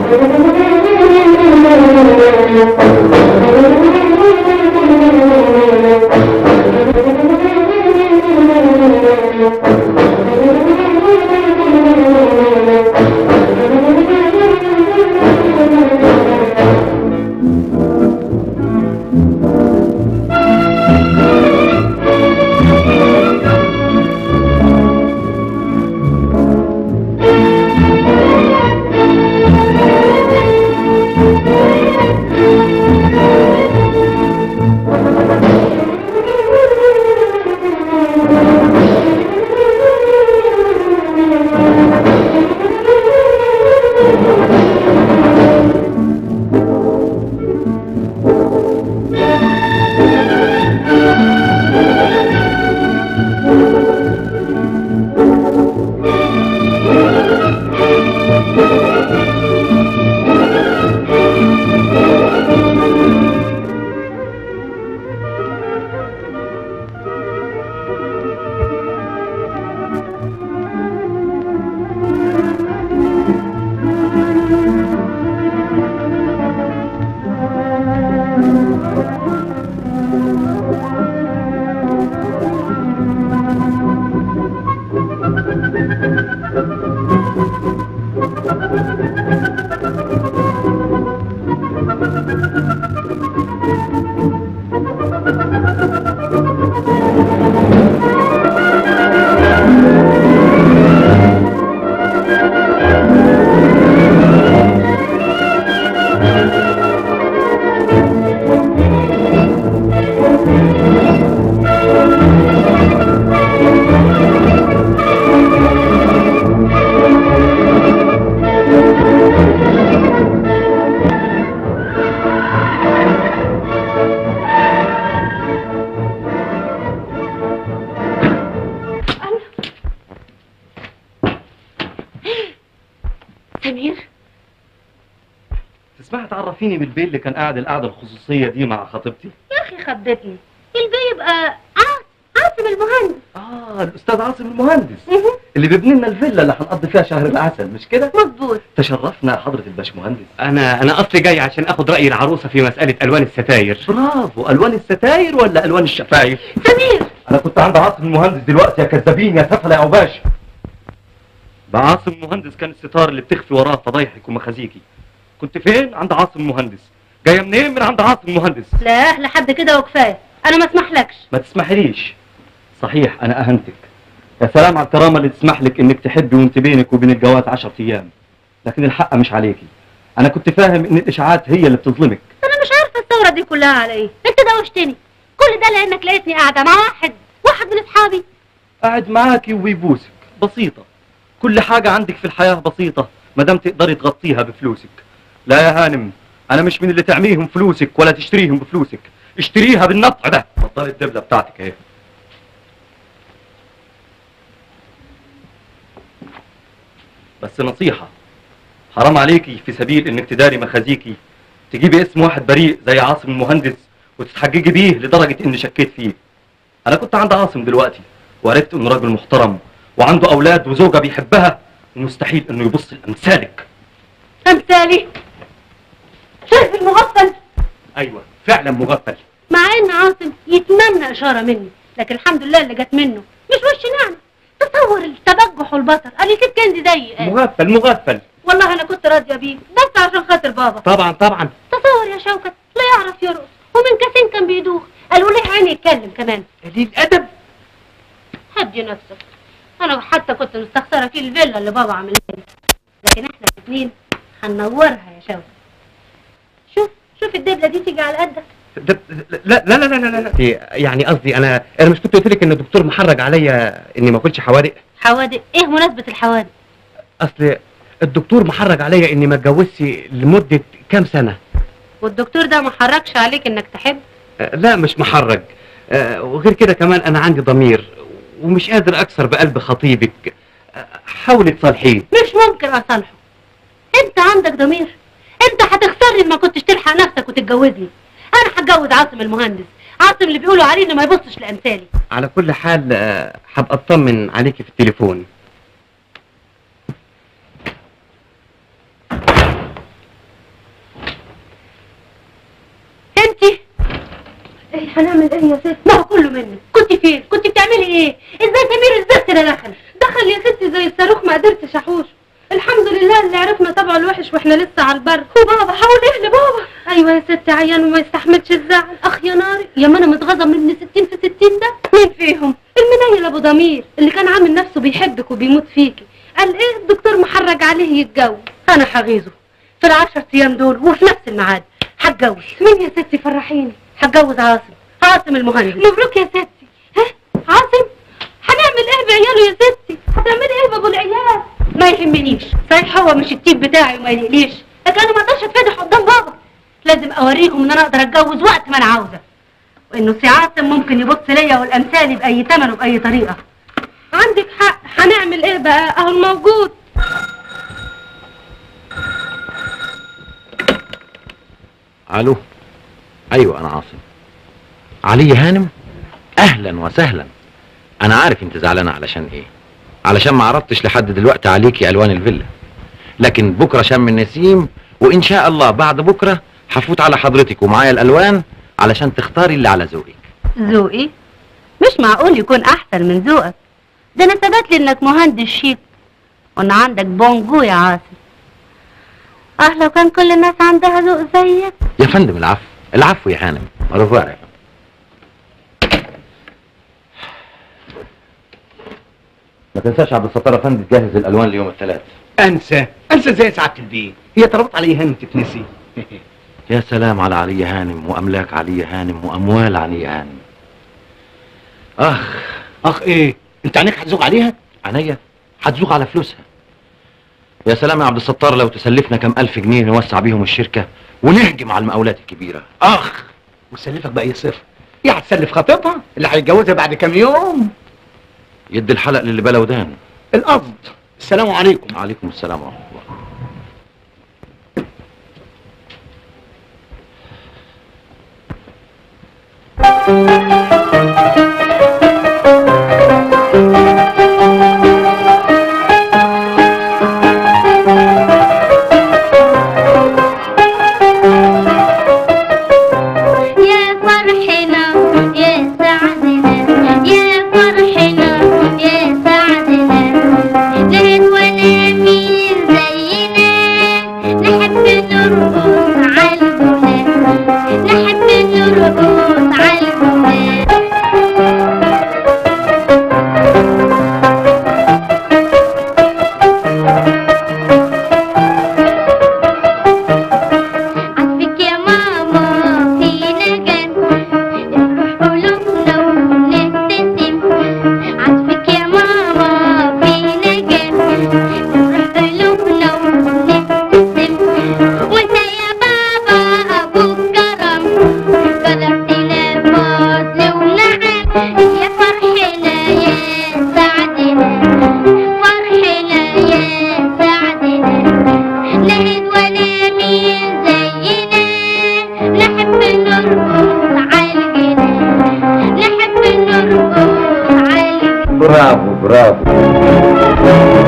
سمير تسمحي تعرفيني بالبيت اللي كان قاعد القعده الخصوصيه دي مع خطيبتي يا اخي خضتني البي يبقى عاصم عاصم المهندس اه الاستاذ عاصم المهندس مهم. اللي بيبني لنا الفيلا اللي هنقضي فيها شهر العسل مش كده مظبوط تشرفنا يا حضره الباشمهندس انا انا اصلي جاي عشان اخد راي العروسه في مساله الوان الستاير برافو الوان الستاير ولا الوان الشفايف سمير انا كنت عند عاصم المهندس دلوقتي يا كذابين يا سفله يا عباش ده عاصم المهندس كان الستار اللي بتخفي وراه فضايحك ومخازيكي كنت فين عند عاصم المهندس جايه منين من عند عاصم المهندس لا لحد كده وكفايه انا ما اسمحلكش ما تسمحليش صحيح انا اهنتك يا سلام على الكرامه اللي تسمح لك انك تحبي وانت بينك وبين الجواز 10 ايام لكن الحق مش عليكي انا كنت فاهم ان الاشاعات هي اللي بتظلمك انا مش عارفه الثوره دي كلها على ايه انت دوشتني كل ده لانك لقيتني قاعده مع واحد واحد من اصحابي قاعد معاكي وبيبوسك بسيطه كل حاجه عندك في الحياه بسيطه ما دام تقدري تغطيها بفلوسك لا يا هانم انا مش من اللي تعميهم فلوسك ولا تشتريهم بفلوسك اشتريها بالنطع ده بطلي الدبله بتاعتك اهي بس نصيحه حرام عليكي في سبيل انك تداري مخازيكي تجيبي اسم واحد بريء زي عاصم المهندس وتتحججي بيه لدرجه اني شكيت فيه انا كنت عند عاصم دلوقتي وعرفت انه راجل محترم وعنده اولاد وزوجه بيحبها ومستحيل انه يبص لامثالك امثالي شايف المغفل ايوه فعلا مغفل مع ان عاصم يتمنى اشاره مني لكن الحمد لله اللي جت منه مش وش نعمه تصور التبجح والبطر قال لي كيف كان زي قال. مغفل مغفل والله انا كنت راضيه بيه بس عشان خاطر بابا طبعا طبعا تصور يا شوكت لا يعرف يرقص ومن كاسين كان بيدوخ قالوا ليه عيني يتكلم كمان قليل ادب هدي نفسك انا حتى كنت مستخسره فيه الفيلا اللي بابا عاملها لي لكن احنا الاثنين هننورها يا شوكت شوف شوف الدبله دي تيجي على قدك ده لا لا لا لا لا لا يعني قصدي انا انا مش كنت قلت لك ان الدكتور محرج عليا اني ما اكلش حوادق حوادق ايه مناسبه الحوادق اصل الدكتور محرج عليا اني ما اتجوزش لمده كام سنه والدكتور ده ما حركش عليك انك تحب آه، لا مش محرج آه، وغير كده كمان انا عندي ضمير ومش قادر اكسر بقلب خطيبك آه، حاولي تصالحيه مش ممكن اصالحه انت عندك ضمير انت هتخسرني إن ما كنتش تلحق نفسك وتتجوزني انا هتجوز عاصم المهندس عاصم اللي بيقولوا عليه انه ما يبصش لامثالي على كل حال آه، هبقى اطمن عليكي في التليفون هنعمل ايه يا ست ما هو كله منك كنت فين كنت بتعملي ايه ازاي سمير الزفت ده دخل دخل يا ستي زي الصاروخ ما قدرتش احوشه الحمد لله اللي عرفنا طبعه الوحش واحنا لسه على البر وبابا حاول ايه لبابا ايوه يا ستي عيان وما يستحملش الزعل اخ يا ناري يا ما انا متغاظه من ابن 60 في 60 ده مين فيهم المنيل ابو ضمير اللي كان عامل نفسه بيحبك وبيموت فيكي قال ايه الدكتور محرج عليه يتجوز انا هغيظه في العشر ايام دول وفي نفس الميعاد هتجوز مين يا ستي فرحيني هتجوز عاصم عاصم المهندس مبروك يا ستي ها عاصم هنعمل ايه بعياله يا ستي هتعملي ايه بابو العيال ما يهمنيش صحيح هو مش التيب بتاعي وما يقليش لكن انا ما اقدرش اتفادح قدام بابا لازم اوريهم ان انا اقدر اتجوز وقت ما انا عاوزه وانه سي عاصم ممكن يبص ليا والامثالي باي ثمن وباي طريقه عندك حق هنعمل ايه بقى اهو الموجود الو ايوه انا عاصم علي هانم اهلا وسهلا انا عارف انت زعلانه علشان ايه علشان ما عرضتش لحد دلوقتي عليكي الوان الفيلا لكن بكره شم النسيم وان شاء الله بعد بكره هفوت على حضرتك ومعايا الالوان علشان تختاري اللي على ذوقك ذوقي مش معقول يكون احسن من ذوقك ده انا ثبت لي انك مهندس شيك وان عندك بونجو يا عاصم اه لو كان كل الناس عندها ذوق زيك يا فندم العفو العفو يا هانم رفوع يا فندم ما تنساش عبد الستار افندي تجهز الالوان ليوم الثلاث انسى انسى زي سعاده البيه هي طلبت علي هانم تتنسي يا سلام على علي هانم واملاك علي هانم واموال علي هانم اخ اخ ايه انت عينيك هتزوق عليها عينيا هتزوق على فلوسها يا سلام يا عبد الستار لو تسلفنا كم الف جنيه نوسع بيهم الشركه ونهجم على المقاولات الكبيره اخ وسلفك باي صفر ايه هتسلف خطيبها اللي هيتجوزها بعد كام يوم يدي الحلق للي بلا ودان القصد السلام عليكم عليكم السلام ورحمه الله يا فرحنا يا سعدنا يا فرحنا يا سعدنا ليل ولا مين زينا نحب نرقص عالبنات نحب نرقص عالبنات عطفك يا ماما فينا جن نفرح قلوبنا ونبتسم عطفك يا ماما فينا جن نفرح قلوبنا ونبتسم وانت يا بابا ابوك كرم قدرتنا فضل ونعم يا فرحنا يا سعدنا فرحنا يا سعدنا لهد ولا مين زينا نحب نرقص عالجنان نحب نرقص عالجنان برافو برافو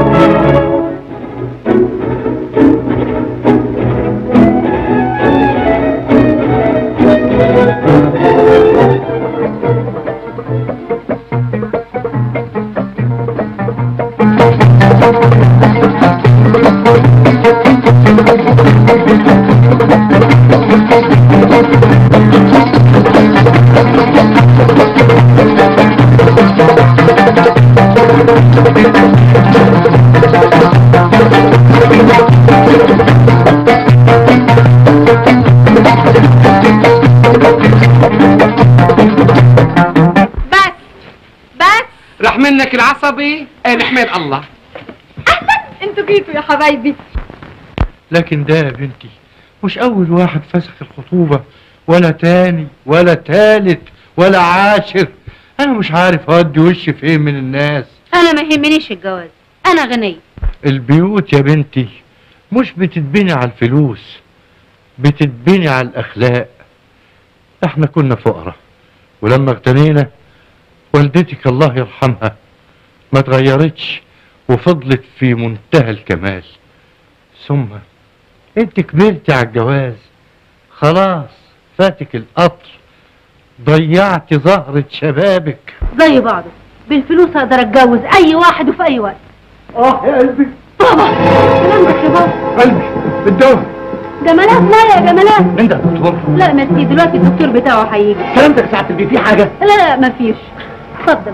بس بس راح منك العصبي ايه نحمد الله انتوا جيتوا يا حبايبي لكن ده يا بنتي مش أول واحد فسخ الخطوبة ولا تاني ولا تالت ولا عاشر أنا مش عارف أودي وشي فين من الناس انا ما يهمنيش الجواز انا غنية البيوت يا بنتي مش بتتبني على الفلوس بتتبني على الأخلاق احنا كنا فقراء ولما اغتنينا والدتك الله يرحمها ما اتغيرتش وفضلت في منتهى الكمال ثم انت كبرتي على الجواز خلاص فاتك القطر ضيعت زهرة شبابك زي بعضه بالفلوس اقدر اتجوز اي واحد وفي اي وقت اه يا قلبي بابا سلامتك يا بابا قلبي الدواء جمالات لا يا جمالات من ده دكتور لا ميرسي دلوقتي الدكتور بتاعه هيجي سلامتك يا سعاده البيه في حاجه لا لا مفيش اتفضل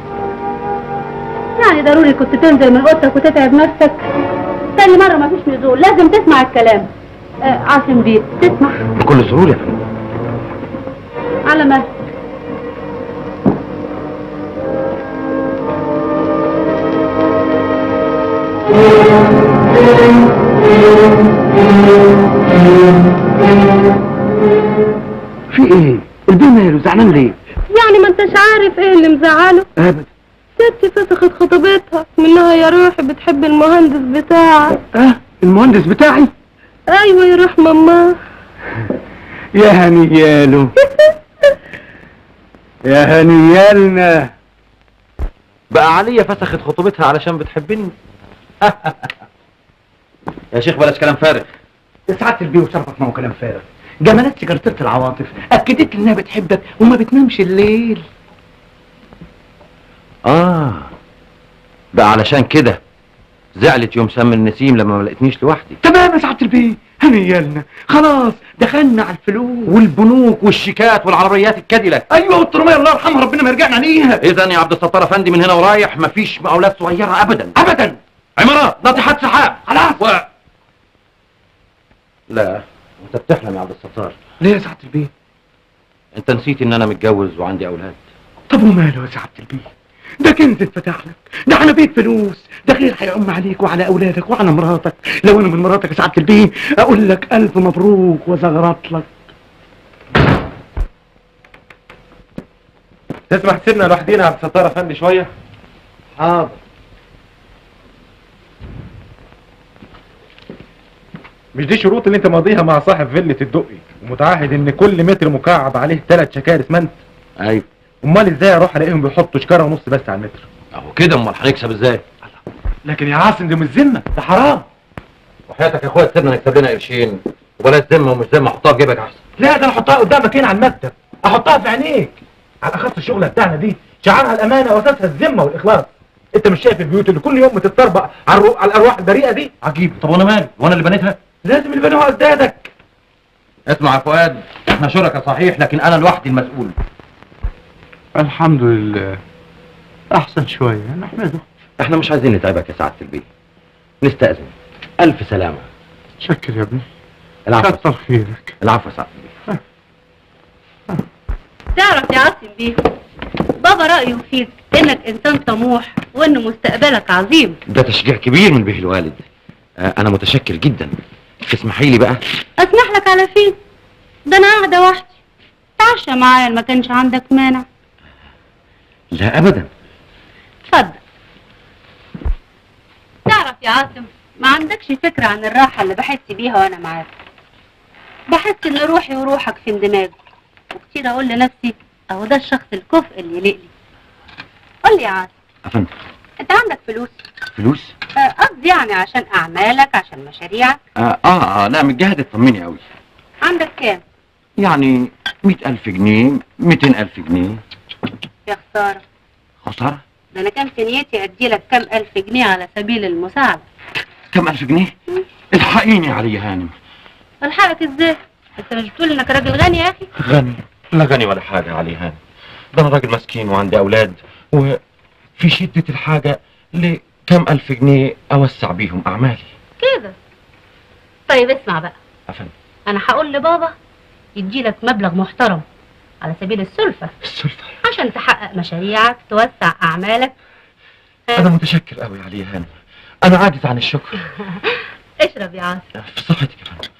يعني ضروري كنت تنزل من اوضتك وتتعب نفسك تاني مرة مفيش نزول لازم تسمع الكلام آه عاصم بيه تسمع بكل سرور يا فندم على مهلك في ايه البيه ماله زعلان ليه يعني ما انتش عارف ايه اللي مزعله ابدا ستي فسخت خطوبتها منها يا روحي بتحب المهندس بتاعك اه المهندس بتاعي ايوه يا روح ماما يا هنياله يا هنيالنا بقى عليا فسخت خطوبتها علشان بتحبني يا شيخ بلاش كلام فارغ سعادة البيه وشرفك ما هو كلام فارغ جمالات سكرتيرة العواطف اكدت لي انها بتحبك وما بتنامش الليل اه بقى علشان كده زعلت يوم سم النسيم لما ما لقيتنيش لوحدي تمام يا سعادة البيه هنيالنا خلاص دخلنا على الفلوس والبنوك والشيكات والعربيات الكاديلاك ايوه والطرمية الله يرحمها ربنا ما يرجعنا ليها اذا يا عبد الستار افندي من هنا ورايح مفيش مقاولات صغيره ابدا ابدا عمارات ناطحات سحاب خلاص و... لا انت بتحلم يا عبد الستار ليه يا سعادة البيه انت نسيت ان انا متجوز وعندي اولاد طب وماله يا سعادة البيه ده كنز اتفتح لك ده انا بيت فلوس ده غير هيعم عليك وعلى اولادك وعلى مراتك لو انا من مراتك يا سعادة البيه اقول لك الف مبروك وزغرط لك تسمح تسيبنا لوحدينا يا عبد الستار افندي شويه حاضر مش دي شروط اللي انت ماضيها مع صاحب فيلة الدقي ومتعهد ان كل متر مكعب عليه ثلاث شكاير اسمنت ايوه امال ازاي اروح الاقيهم بيحطوا شكاره ونص بس على المتر اهو كده امال هنكسب ازاي لكن يا عاصم دي مش ذمه ده حرام وحياتك يا اخويا تسيبنا نكسب لنا قرشين وبلاش ذمه ومش ذمه حطها في جيبك احسن لا ده انا احطها قدامك هنا على المكتب احطها في عينيك على اخص الشغله بتاعنا دي شعارها الامانه واساسها الذمه والاخلاص انت مش شايف البيوت اللي كل يوم بتتطربق على, الرو... على الارواح البريئه دي عجيب طب وانا مالي وانا اللي بنيتها لازم اللي بنوها اجدادك اسمع يا فؤاد احنا شركاء صحيح لكن انا لوحدي المسؤول الحمد لله احسن شوية نحمده احنا مش عايزين نتعبك يا سعاده البيه نستاذن الف سلامه شكر يا ابني العفو كتر خيرك العفو يا سعاده البيه تعرف يا عاصم بيه بابا رأيه فيك انك انسان طموح وان مستقبلك عظيم ده تشجيع كبير من به الوالد آه انا متشكر جدا تسمحي لي بقى اسمح لك على فين ده انا قاعدة وحدي تعشى معايا ما كانش عندك مانع لا ابدا اتفضل تعرف يا عاصم ما عندكش فكرة عن الراحة اللي بحس بيها وانا معاك بحس ان روحي وروحك في اندماج وكتير اقول لنفسي اهو ده الشخص الكفء اللي يليق لي قول لي يا عاصم افندم انت عندك فلوس فلوس آه، قصدي يعني عشان اعمالك عشان مشاريعك آه, اه اه لا متجهد اطمني قوي عندك كام يعني مئة ألف جنيه مئتين ألف جنيه يا خسارة خسارة ده انا كان في نيتي ادي لك كام الف جنيه على سبيل المساعدة كم ألف جنيه الحقيني يا علي هانم الحقك ازاي انت مش بتقول انك راجل غني يا اخي غني لا غني ولا حاجة يا علي هانم ده أنا راجل مسكين وعندي أولاد وفي شدة الحاجة لكم ألف جنيه أوسع بيهم أعمالي كده طيب اسمع بقى أفندم انا هقول لبابا يديلك مبلغ محترم على سبيل السلفة السلفة عشان تحقق مشاريعك توسع اعمالك أنا متشكر قوي يا علي هانم أنا عاجز عن الشكر اشرب يا عاصم في صحتك يا فندم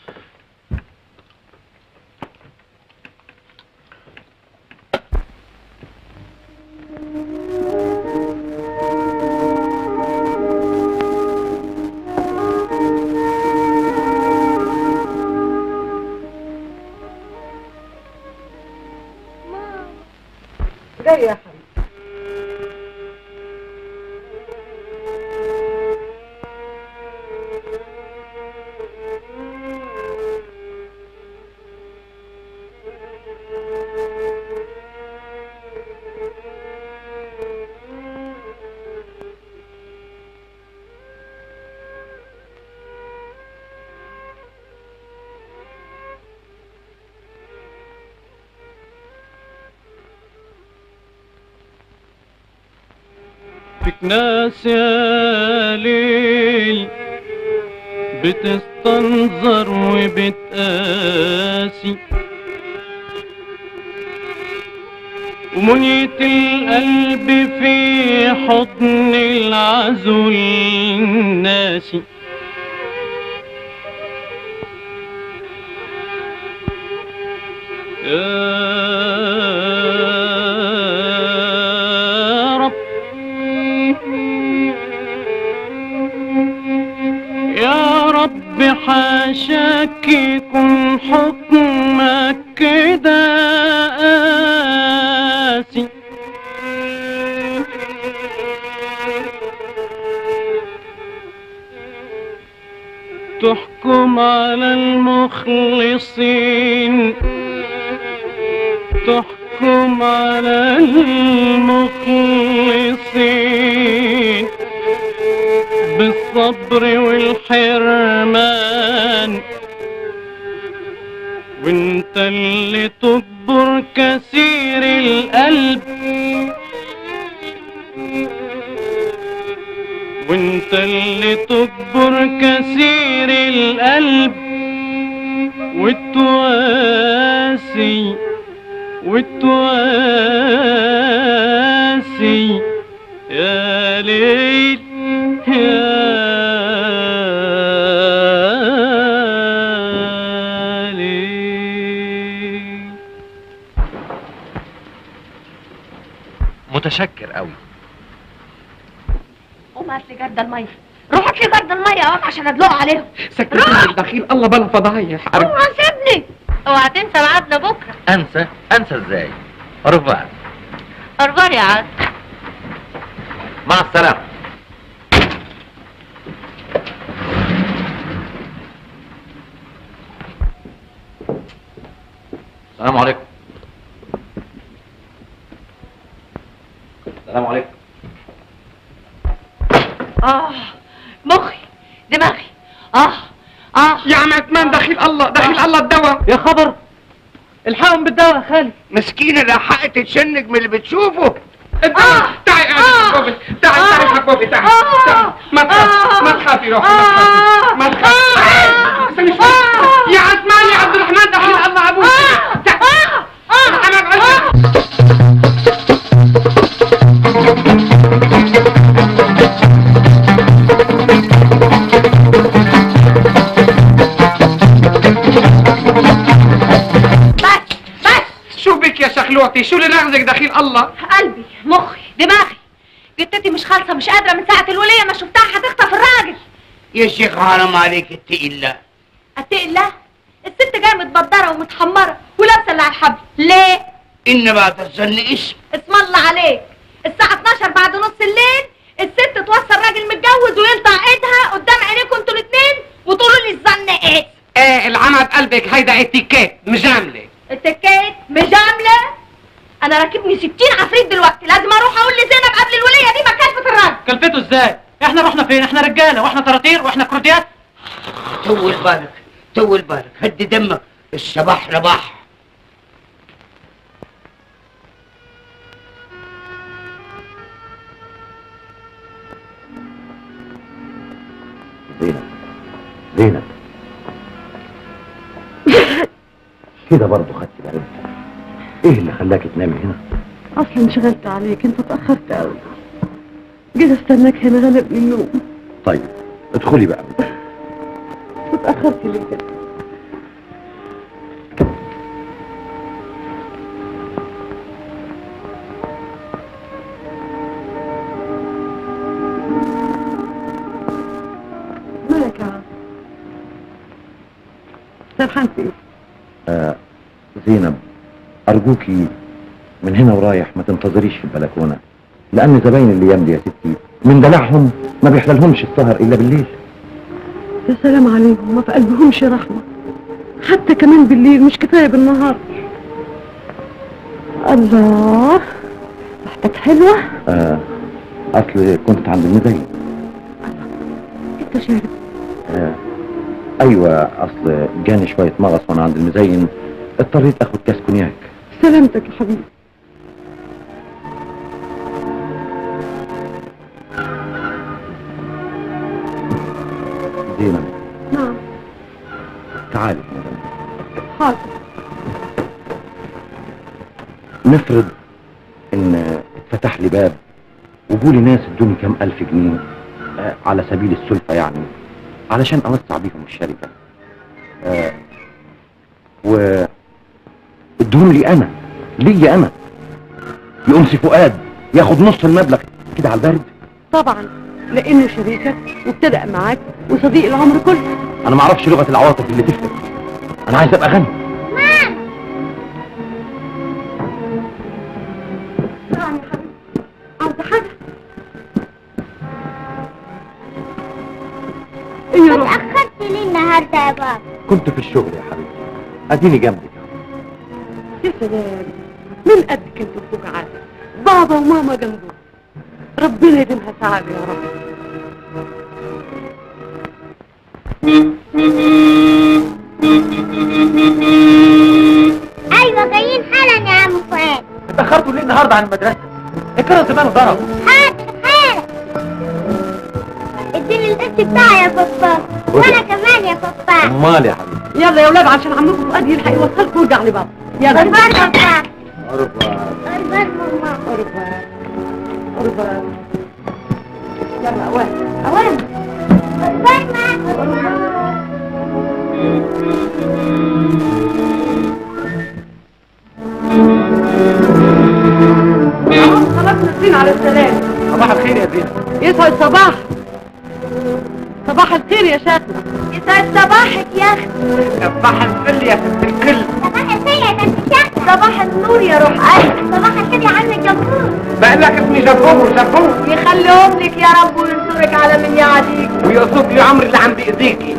جاي يا حبيبي فيك ناس يا ليل بتستنظر وبتقاسي ومنية القلب في حضن العزل الناسي يا رب يا رب حاشاك يكون حكمك كده قاسي تحكم على المخلصين تحكم على المخلصين بالصبر والحرمان وانت اللي تكبر كثير القلب وانت اللي تكبر كثير القلب والتواسي والتواسي يا ليل يا ليل متشكر قوي قوم هات لي جرد الميه روح هات لي جرد الميه اهو عشان ادلق عليهم سكتني الدخيل الله بلا فضايح اوعى سيبني اوعى تنسى ميعادنا بكره انسى انسى ازاي رفع اربار يا عاد مع السلامه السلام عليكم السلام عليكم اه مخي دماغي اه اه يا عم عثمان دخيل الله دخيل الله الدواء يا خبر الحقهم بالدواء يا خالي مسكينة لحقت تشنج من اللي بتشوفه آه. تعي يا آه. حبوبي تعي تعي حبوبي تعي آه. تعي. ما تخافي ما تخافي روحي ما تخافي ما تخافي استني شوي يا عثمان يا عبد الرحمن دخيل الله ابوك تعي الحمام عندك بس بس شو بك يا شخلوعتي شو اللي نغزك دخيل الله قلبي مخي دماغي جتتي مش خالصه مش قادره من ساعه الوليه ما شفتها هتخطف الراجل يا شيخ حرام عليك اتقي الله اتقي الله الست جايه متبدره ومتحمره ولابسه اللي على الحبل ليه ان بعد الظن اسم اسم الله عليك الساعه 12 بعد نص الليل الست توصل راجل متجوز ويلطع ايدها قدام عينيكم انتوا الاثنين وتقولوا لي الظن ايه ايه العمى بقلبك هيدا اتيكيت مجامله التكات مجامله انا راكبني 60 عفريت دلوقتي لازم اروح اقول لزينب قبل الوليه دي مكلفه الراجل كلفته ازاي احنا رحنا فين احنا رجاله واحنا طراطير واحنا كروتيات طول بالك طول بالك هدي دمك الصباح رباح زينب زينب كده برضه خدت بالك ايه اللي خلاك تنامي هنا اصلا انشغلت عليك انت اتاخرت قوي جيت استناك هنا غلبني النوم طيب ادخلي بقى اتاخرت ليه كده مالك يا عم سرحان في ايه آه زينب ارجوكي من هنا ورايح ما تنتظريش في البلكونه لان زباين الايام دي يا ستي من دلعهم ما بيحللهمش السهر الا بالليل يا سلام عليهم ما في قلبهمش رحمة حتى كمان بالليل مش كفاية بالنهار الله ريحتك حلوة آه اصل كنت عند المزين انت شارب آه ايوه اصل جاني شويه مغص وانا عند المزين اضطريت اخد كاس كونياك سلامتك يا حبيبي زينب نعم تعالي مدام حاضر نفرض ان اتفتح لي باب وجولي ناس ادوني كام الف جنيه آه، على سبيل السلفة يعني علشان اوسع بيهم الشركة آه، و ادوهم لي انا ليا انا يقوم سي فؤاد ياخد نص المبلغ كده على البرد طبعا لانه شريكك وابتدأ معاك وصديق العمر كله انا ما اعرفش لغة العواطف اللي تفرق انا عايز ابقى غني نعم يا حبيبي عاوزة حاجة ايه يا روحي اتأخرت ليه النهارده يا بابا؟ كنت في الشغل يا حبيبي اديني جنبك يا سلام من قدك انتوا الفجعات بابا وماما جنبه ربنا يديمها سعادة يا رب ايوه جايين حالا يا عم فؤاد اتأخرتوا ليه النهارده عن المدرسة؟ الكرة زمان ضرب حاضر حالا اديني القسط بتاعي يا بابا وانا كمان يا بابا امال يا حبيبي يلا يا ولاد عشان عمكم فؤاد يلحق يوصلكم ويرجع لبابا يلا قربان بابا أربعة قربان ماما قربان قربان يلا اوان اوان قربان ماما خلاص نازلين على السلام صباح الخير يا زينب يسعد صباح صباح الخير يا شاطرة يسعد صباحك يا اختي صباح الفل يا ست الكل صباح الخير يا بنت شهد صباح النور يا روح قلبي صباح الخير يا عم الجمهور بقى لك اسمي جبور جبور يخليهم لك يا رب وينصرك على من يعاديك ويقصد لي عمري اللي عم بيأذيكي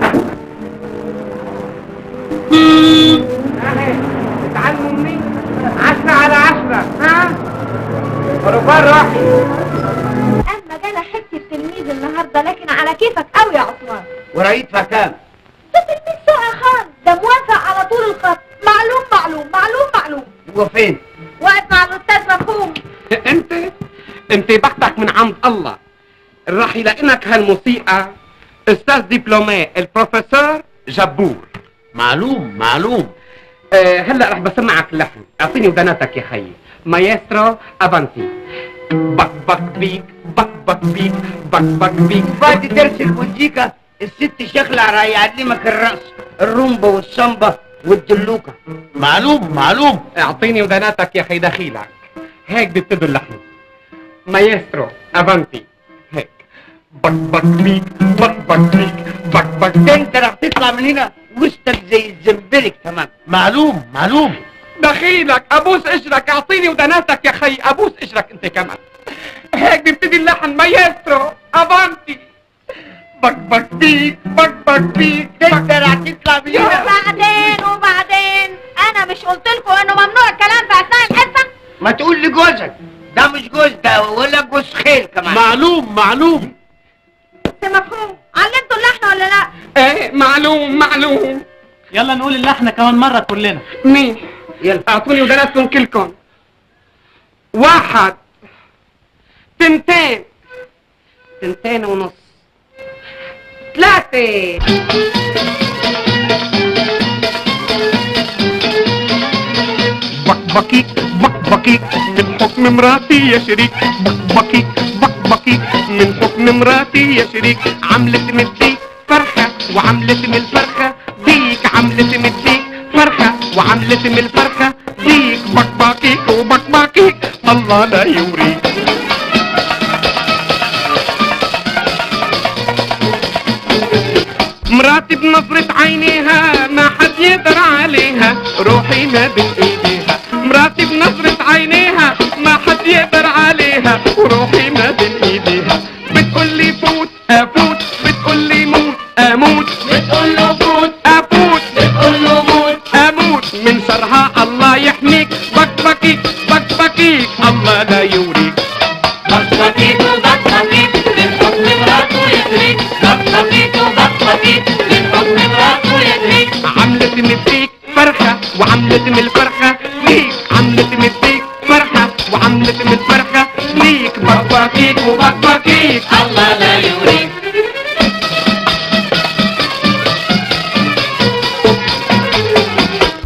اتعلموا مني عشرة على عشرة ها ربان راحي اما جانا حته تلميذ النهارده لكن على كيفك قوي يا عثمان ورقيتها كام؟ ده تلميذ سوء خالص ده موافق على طول الخط معلوم معلوم معلوم معلوم هو فين؟ واقف مع الاستاذ مفهوم انت انت بختك من عند الله راح يلاقينك هالموسيقى استاذ دبلومي البروفيسور جبور معلوم معلوم أه هلا رح بسمعك اللحن اعطيني ودناتك يا خيي مايسترو افانتي بك بك بيك بك بك بيك بك بك بيك بعد درس الموسيقى الست شغلة راح يعلمك الرقص الرومبا والسامبا والدلوكة معلوم معلوم اعطيني ودناتك يا خي دخيلك هيك بيبتدوا اللحن مايسترو افانتي هيك بك بك بيك بك بك بيك بك بك ده انت راح تطلع من هنا وسطك زي الزنبرك تمام معلوم معلوم دخيلك ابوس اجرك اعطيني ودناتك يا خي ابوس اجرك انت كمان هيك بيبتدي اللحن مايسترو افانتي بك بك بيك بك بك بيك ده انت راح تطلع من هنا وبعدين وبعدين انا مش قلت لكم انه ممنوع الكلام في اثناء الحصه ما تقول لجوزك ده مش جوز ده ولا جوز خيل كمان معلوم معلوم بس مفهوم علمتوا اللحن ولا لا ايه معلوم معلوم يلا نقول اللحن كمان مرة كلنا منيح يلا اعطوني ودناتكم كلكم واحد تنتين تنتين ونص ثلاثة بكبكي بكبكي من حكم مراتي يا شريك بكبكي بكبكي من حكم مراتي يا شريك عملت مديك فرحة وعملت من الفرخة ديك عملت مديك فرحة وعملت من الفرخة ديك بكبكيك وبكبكيك الله لا يوريك مراتي بنظرة عينيها ما حد يقدر عليها روحي ما بين ايديها مراتي بنظرة عينيها ما حد يقدر عليها وروحي ما بين ايديها بتقول لي فوت افوت بتقول لي موت اموت بتقول له فوت افوت بتقول له موت اموت من شرها الله يحميك بكبكيك بكبكيك الله لا يوريك بكبكيك وبكبكيك من حكم مراته يدريك بكبكيك وبكبكيك من حكم مراته يدريك عملت مديك فرحة وعملت من الفرحة ليك عملت مديك فرحة وعملت من الفرحة ليك بكبكيك وبكبكيك الله لا يوريك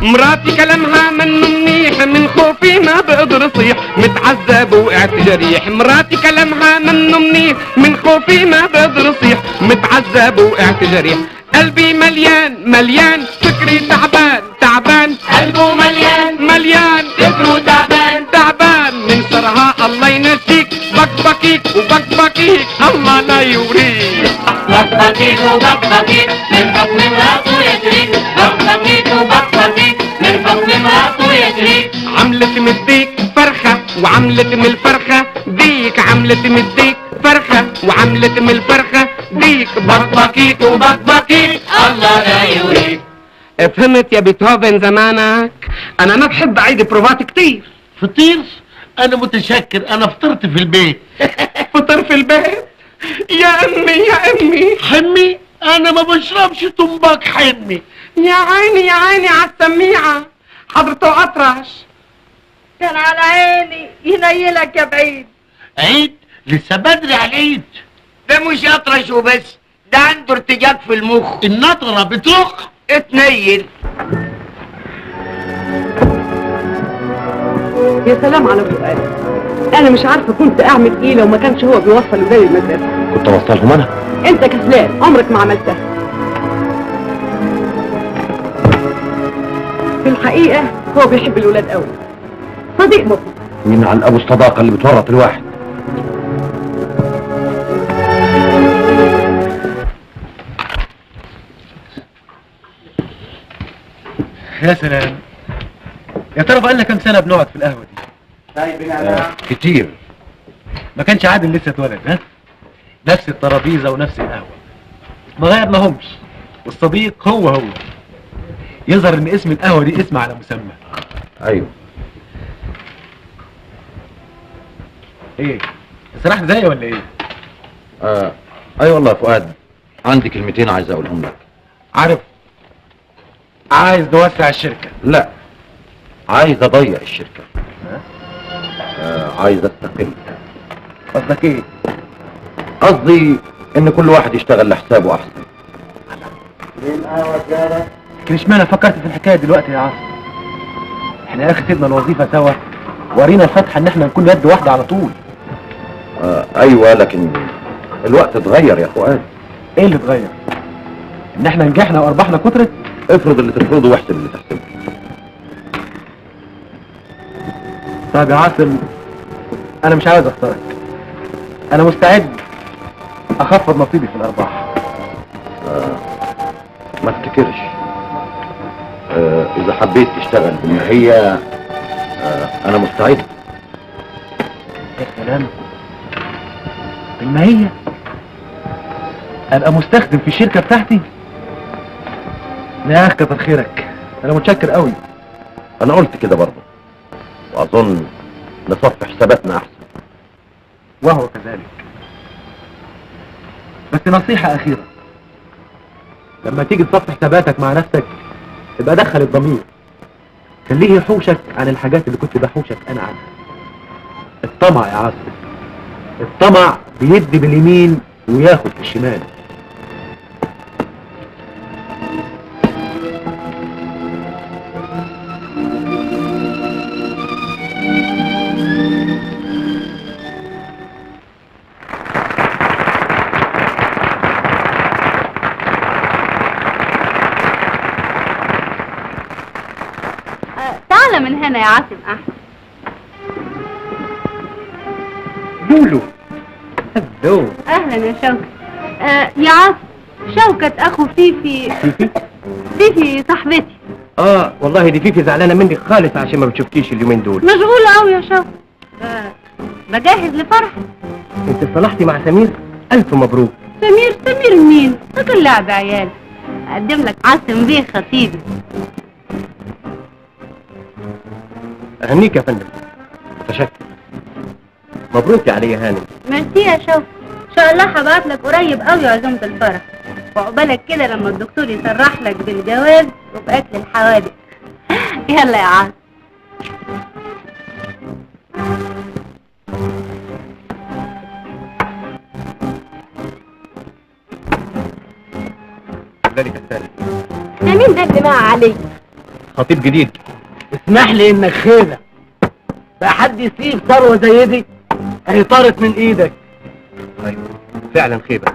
مراتي كلامها منه منيح من خوفي ما بقدر صيح متعذب وقعت جريح مراتي كلامها منه منيح من خوفي ما بقدر صيح متعذب وقعت جريح قلبي مليان مليان فكري تعبان تعبان قلبه مليان مليان فكره تعبان تعبان من شرها الله ينسيك بكبكيك وبكبكيك الله لا يوريك بكبكيك وبكبكيك من حكم مراته يجريك بكبكيك وبكبكيك من حكم مراته يجريك عملت مديك فرخة وعملت من الفرخة ديك عملت مديك فرخة وعملت من الفرخة ديك بكبكيك وبكبكيك الله لا يوريك فهمت يا بيتهوفن زمانك انا ما بحب اعيد بروفات كتير فطير انا متشكر انا فطرت في البيت فطر في البيت يا امي يا امي حمي انا ما بشربش طنباك حمي يا عيني يا عيني على السميعة حضرته اطرش كان على عيني ينيلك يا بعيد عيد لسه بدري على العيد ده مش اطرش وبس ده عنده ارتجاج في المخ النطرة بترق اتنيل يا سلام على فؤاد انا مش عارفه كنت اعمل ايه لو ما كانش هو بيوصل ولادي المدرسه كنت اوصلهم انا انت كسلان عمرك ما عملتها في الحقيقه هو بيحب الولاد قوي صديق مطلق مين على ابو الصداقه اللي بتورط الواحد يا سلام يا ترى بقالنا كام سنه بنقعد في القهوه دي كتير ما كانش عادل لسه اتولد ها نفس الترابيزه ونفس القهوه ما غيرناهمش والصديق هو هو يظهر ان اسم القهوه دي اسم على مسمى ايوه ايه سرحت زيي ولا ايه آه. اي والله يا فؤاد عندي كلمتين عايز اقولهم لك عارف عايز نوسع الشركه لا عايز اضيع الشركه آه عايز استقل قصدك ايه قصدي ان كل واحد يشتغل لحسابه احسن لكن اشمعنى فكرت في الحكايه دلوقتي يا عاصم احنا يا اخي سيبنا الوظيفه سوا ورينا الفتحه ان احنا نكون يد واحده على طول آه ايوه لكن الوقت اتغير يا فؤاد ايه اللي اتغير ان احنا نجحنا وارباحنا كترت افرض اللي تفرضه واحسب اللي تحسبه طيب يا عاصم انا مش عاوز اخسرك انا مستعد اخفض نصيبي في الارباح آه ما افتكرش آه اذا حبيت تشتغل بما هي آه انا مستعد يا سلام ما هي ابقى مستخدم في الشركه بتاعتي يا اخ كتر خيرك انا متشكر قوي انا قلت كده برضه واظن نصف حساباتنا احسن وهو كذلك بس نصيحة أخيرة لما تيجي تصفي حساباتك مع نفسك يبقى دخل الضمير خليه يحوشك عن الحاجات اللي كنت بحوشك أنا عنها الطمع يا عاصم الطمع بيدي باليمين وياخد في الشمال تعال من هنا يا عاصم احمد لولو هلو اهلا يا شوكت آه يا عاصم شوكت اخو فيفي فيفي فيفي صاحبتي اه والله دي فيفي زعلانه منك خالص عشان ما بتشوفكيش اليومين دول مشغولة قوي يا شوكت آه بجهز لفرح انت اتصالحتي مع سمير الف مبروك سمير سمير مين ده كان لعب عيال اقدم لك عاصم بيه خطيبي اهنيك يا فندم متشكر مبروك يا علي هانم ميرسي يا شوكت ان شاء الله هبعت لك قريب قوي عزومة الفرح وعقبالك كده لما الدكتور يصرح لك بالجواز وبأكل الحوادق يلا يا عاصم ذلك الثالث ده مين ده اللي مع علي خطيب جديد اسمح لي انك خيلة بقى حد يسيب ثروة زي دي اهي طارت من ايدك ايوه فعلا خيبه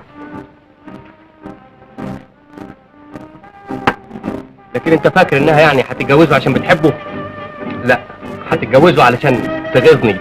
لكن انت فاكر انها يعني هتتجوزه عشان بتحبه لا هتتجوزه علشان تغيظني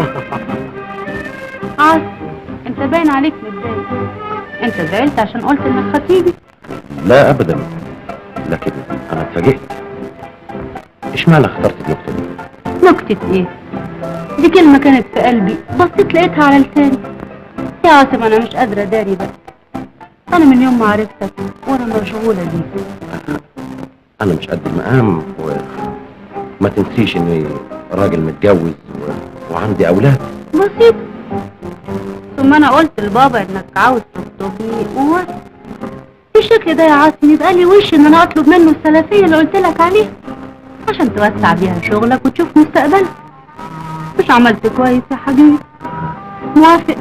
عاصم انت باين عليك متضايق انت زعلت عشان قلت انك خطيبي لا ابدا لكن انا اتفاجئت اشمعنى اخترت النكته دي نكتة ايه دي كلمة كانت في قلبي بصيت لقيتها على لساني يا عاصم انا مش قادرة اداري بقى انا من يوم ما عرفتك وانا مشغولة بيك انا مش قد المقام وما تنسيش اني راجل متجوز و... وعندي اولاد بسيط ثم انا قلت لبابا انك عاوز تخطبني ووافق بالشكل ده يا عاصم يبقى لي وش ان انا اطلب منه السلفية اللي قلت لك عليها عشان توسع بيها شغلك وتشوف مستقبلك مش عملت كويس يا حبيبي موافق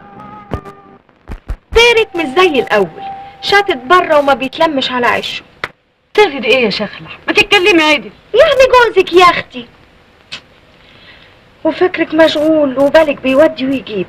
طيرك مش زي الاول شاتت بره وما بيتلمش على عشه تهدي ايه يا شخلة ما تتكلمي عادي يعني جوزك يا اختي وفكرك مشغول وبالك بيودي ويجيب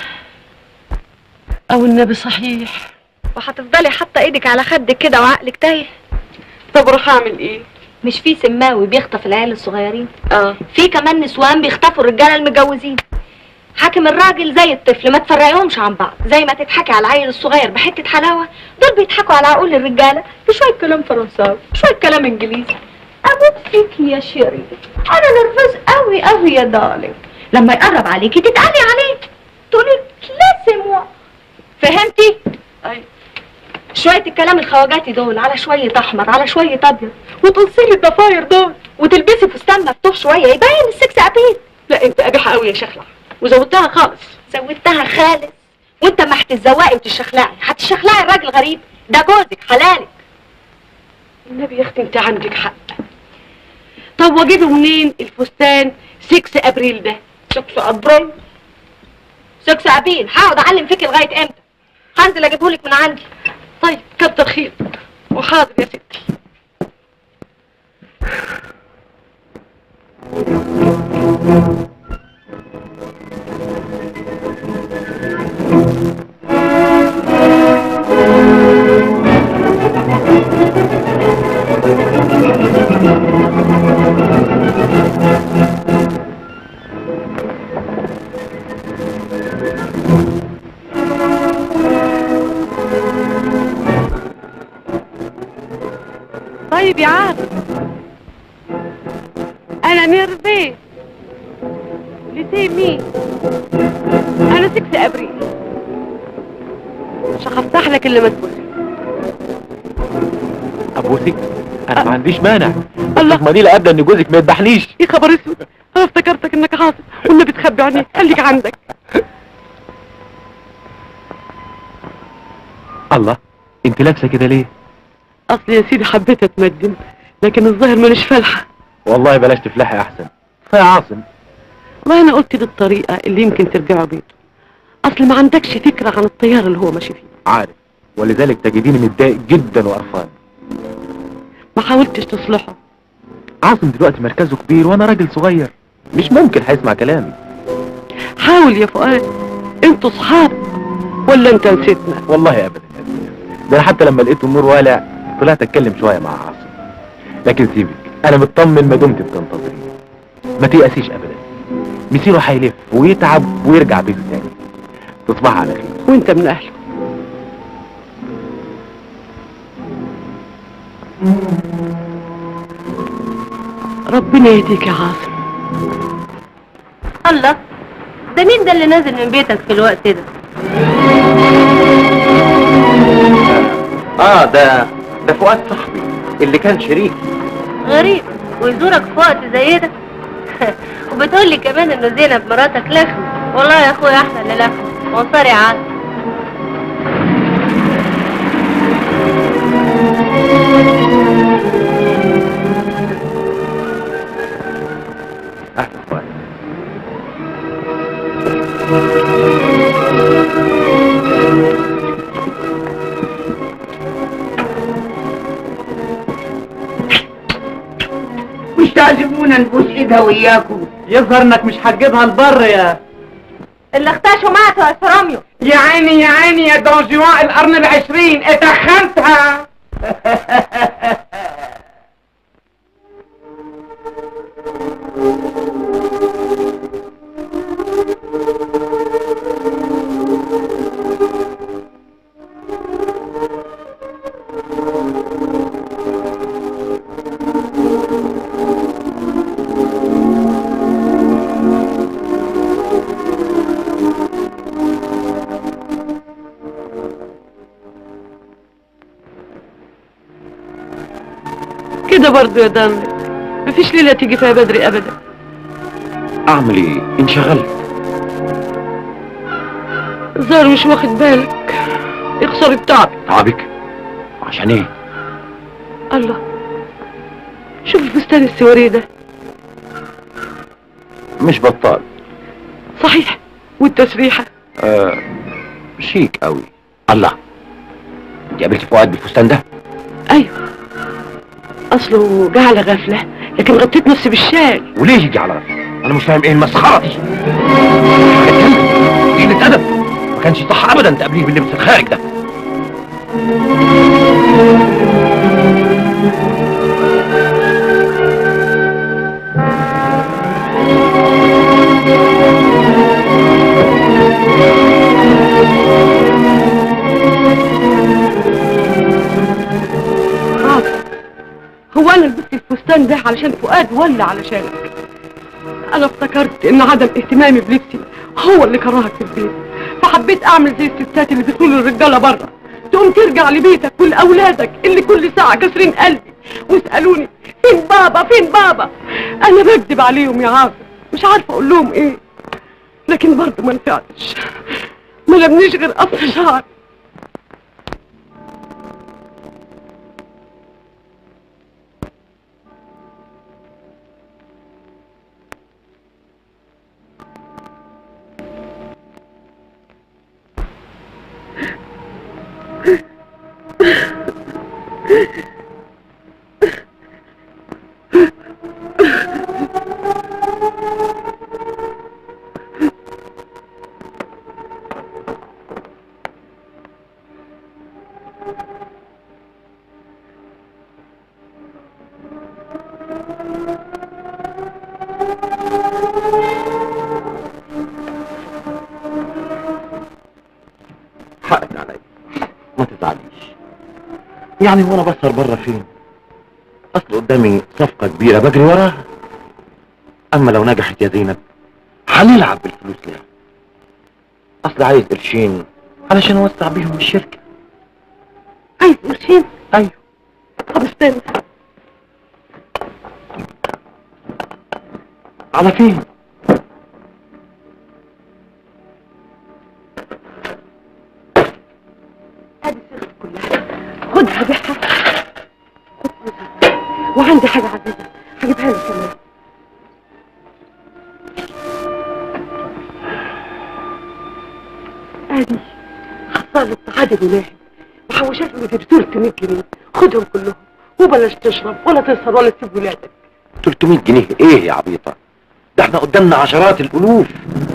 او النبي صحيح وهتفضلي حاطه ايدك على خدك كده وعقلك تايه طب روح اعمل ايه مش في سماوي بيخطف العيال الصغيرين اه في كمان نسوان بيخطفوا الرجاله المتجوزين حاكم الراجل زي الطفل ما تفرقيهمش عن بعض زي ما تضحكي على العيل الصغير بحته حلاوه دول بيضحكوا على عقول الرجاله بشويه كلام فرنساوي شويه كلام انجليزي اموت فيك يا شيرين انا نرفز قوي قوي يا دارلينج لما يقرب عليكي تتقلي عليه تقولي لا سموا فهمتي ايوه شوية الكلام الخواجاتي دول على شوية أحمر على شوية أبيض وتلصيلي الضفاير دول وتلبسي فستان مفتوح شوية يبين السكس أبيض لا انت قبيحة قوي يا شخلة وزودتها خالص زودتها خالص وانت ما هتتزوقي وتشخلعي هتشخلعي الراجل غريب ده جوزك حلالك النبي يا اختي انت عندك حق طب واجيبه منين الفستان 6 ابريل ده سكس أبريل سكس أبيل هقعد أعلم فيك لغاية إمتى هنزل أجيبهولك من عندي طيب كتر خير وحاضر يا ستي طيب يا عارف انا نيرفي لسي مين انا 6 ابريل مش هفتح لك الا ما تقول ابوسك انا ما عنديش مانع الله اضمني لي قبل ان جوزك ما يذبحنيش يا خبر اسود انا افتكرتك انك حاصل والنبي تخبي عني خليك عندك الله انت لابسه كده ليه اصل يا سيدي حبيت اتمدن لكن الظاهر مانيش فالحه والله بلاش تفلحي احسن فيا عاصم والله انا قلت دي الطريقه اللي يمكن ترجعوا بيته اصل ما عندكش فكره عن التيار اللي هو ماشي فيه عارف ولذلك تجديني متضايق جدا وقرفان ما حاولتش تصلحه عاصم دلوقتي مركزه كبير وانا راجل صغير مش ممكن هيسمع كلامي حاول يا فؤاد انتوا صحاب ولا انت نسيتنا والله ابدا يا زينب. ده انا حتى لما لقيت النور والع طلعت اتكلم شويه مع عاصم لكن سيبك انا مطمن ما دمت بتنتظري ما تيأسيش ابدا مسيره هيلف ويتعب ويرجع بيته تاني تصبح على خير وانت من اهله ربنا يهديك يا عاصم الله ده مين ده اللي نازل من بيتك في الوقت ده اه ده ده فؤاد صاحبي اللي كان شريك غريب ويزورك في وقت زي ده وبتقول لي كمان انه زينب مراتك لخم والله يا اخويا احسن اللي لخم وصاري عاد اهلا فؤاد تعزمونا نبوس ايدها وياكم يظهر انك مش هتجيبها البر يا اللي اختشوا ماتوا يا سراميو يا عيني يا عيني يا دون جوان القرن العشرين اتخنتها كده برضه يا دم مفيش ليلة تيجي فيها بدري أبدا اعمل ايه انشغلت الظاهر مش واخد بالك يخسر التعب تعبك عشان ايه الله شوف الفستان السواري ده مش بطال صحيح والتسريحة آه شيك قوي الله انت قابلت فؤاد بالفستان ده أيوه أصله جه على غفلة لكن غطيت نفسي بالشال وليه يجي على رأسي انا مش فاهم ايه المسخره دي قله ادب ما كانش صح ابدا تقابليه باللبس الخارج ده عاطف هو أنا لبست الفستان ده علشان فؤاد ولا علشانك أنا افتكرت إن عدم اهتمامي بلبسي هو اللي كرهك في البيت فحبيت أعمل زي الستات اللي بيقولوا للرجالة بره تقوم ترجع لبيتك ولأولادك اللي كل ساعة كاسرين قلبي ويسألوني فين بابا فين بابا أنا بكذب عليهم يا عاطف مش عارفة أقول لهم إيه لكن برضه ما نفعتش ما لمنيش غير قص شعر حقك عليا ما تزعليش يعني هو انا بسهر بره فين اصل قدامي صفقة كبيرة بجري وراها اما لو نجحت يا زينب هنلعب بالفلوس ليه اصل عايز قرشين علشان اوسع بيهم الشركة عايز قرشين ايوه طب استنى على فين ادي الصيغة كلها خدها بيعها خد فلوسها. وعندي حاجة عزيزة هجيبها لك كمان ادي حصل لك عدد وناحي محوشات من دكتور 100 جنيه خدهم كلهم وبلاش تشرب ولا تسهر ولا تسيب ولادك 300 جنيه ايه يا عبيطة ده احنا قدامنا عشرات الالوف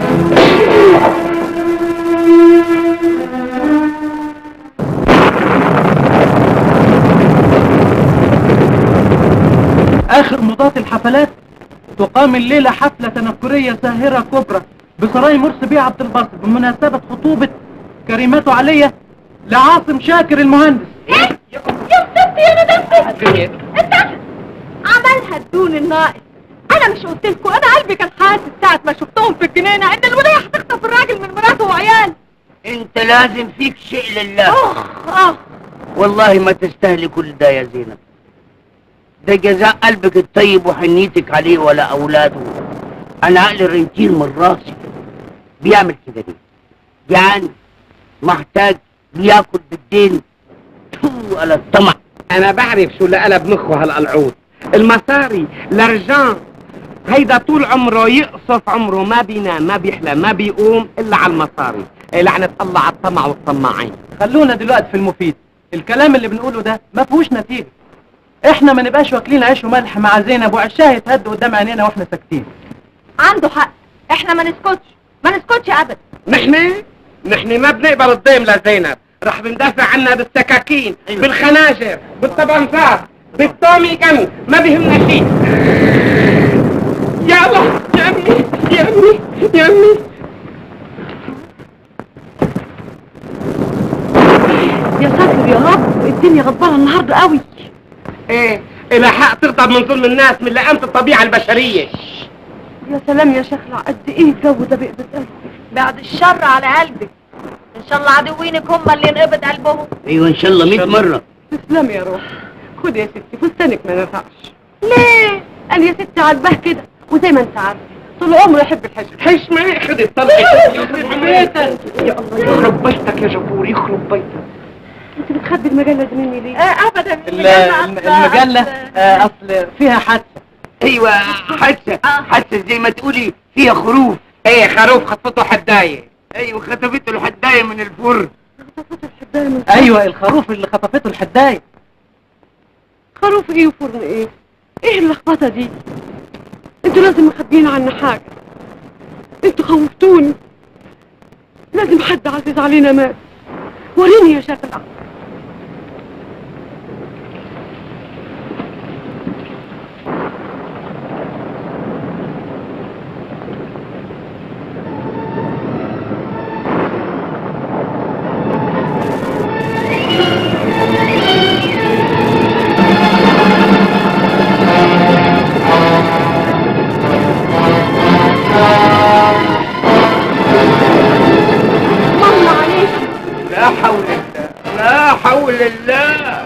اخر مضات الحفلات تقام الليلة حفلة تنكرية ساهرة كبرى بسراي مرسي بيه عبد الباسط بمناسبة خطوبة كريمته علية لعاصم شاكر المهندس يا ستي يا ندمتي انت عملها الدون الناقص انا مش قلت لكم انا قلبي كان حاسس ساعه ما شفتهم في الجنينه ان الوليه هتخطف الراجل من مراته وعيال انت لازم فيك شيء لله اخ اخ والله ما تستاهلي كل ده يا زينب ده جزاء قلبك الطيب وحنيتك عليه ولا اولاده انا عقلي الرنتين من راسي بيعمل كده ليه جعان محتاج بياكل بالدين تو على الطمع انا بعرف شو اللي قلب مخه هالقلعود المصاري الارجان هيدا طول عمره يقصف عمره ما بينام ما بيحلم ما بيقوم الا على المصاري إيه لعنة الله على الطمع والطماعين خلونا دلوقتي في المفيد الكلام اللي بنقوله ده ما فيهوش نتيجة احنا ما نبقاش واكلين عيش وملح مع زينب وعشاها يتهد قدام عينينا واحنا ساكتين عنده حق احنا ما نسكتش ما نسكتش ابدا نحن نحن ما بنقبل الضيم لزينب رح بندافع عنها بالسكاكين بالخناجر بالطبنجات بالتومي جن ما بيهمنا شيء يا الله يا امي يا امي يا امي يا ساتر يا رب الدنيا غضبانه النهارده قوي ايه الى حق تغضب من ظلم الناس من لئامة الطبيعة البشرية يا سلام يا شيخنا قد ايه الجو ده بيقبض قلبي بعد الشر على قلبك ان شاء الله عدوينك هم اللي ينقبض قلبهم ايوه ان شاء الله 100 مرة تسلم يا روح خد يا ستي فستانك ما نفعش ليه قال يا ستي عاجباه كده وزي ما انت عارفه طول عمره يحب الحشم حشمة خد الطلقة يخرب بيتك يا الله يخرب بيتك يا جبور يخرب بيتك انت بتخبي المجله دي مني ليه؟ آه ابدا ال- الم- المجلة آه، اصل فيها حادثة ايوه حادثة حادثة زي ما تقولي فيها خروف ايه خروف خطفته حداية ايوه خطفت له حداية من الفرن ايوه الخروف اللي خطفته الحداية خروف ايه وفرن ايه؟ ايه اللخبطه دي؟ انتوا لازم مخبيين عنا حاجه انتوا خوفتوني لازم حد عزيز علينا مات وريني يا شفقة ماما عليك لا حول الله لا حول الله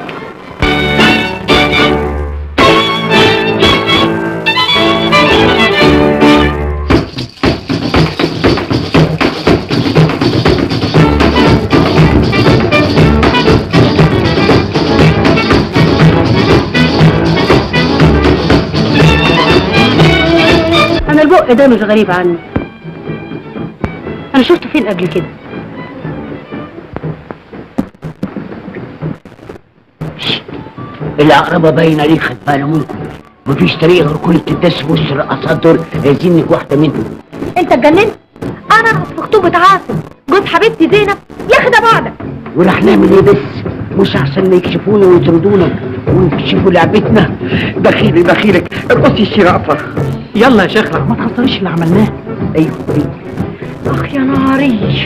انا البق ده مش غريب عني انا شفته فين قبل كده العقربة باينة ليه خد باله منكم مفيش طريقة غير كل التدس في وسط الرقصات دول عايزينك واحدة منهم انت اتجننت انا في خطوبة عاصم جوز حبيبتي زينب ياخد بعضك وراح نعمل ايه بس مش احسن ما يكشفونا ويطردونا ويكشفوا لعبتنا دخيلي دخيلك ارقصي الشرافة يلا يا شيخنا ما تخسريش اللي عملناه ايوه ايوه اخ يا ناري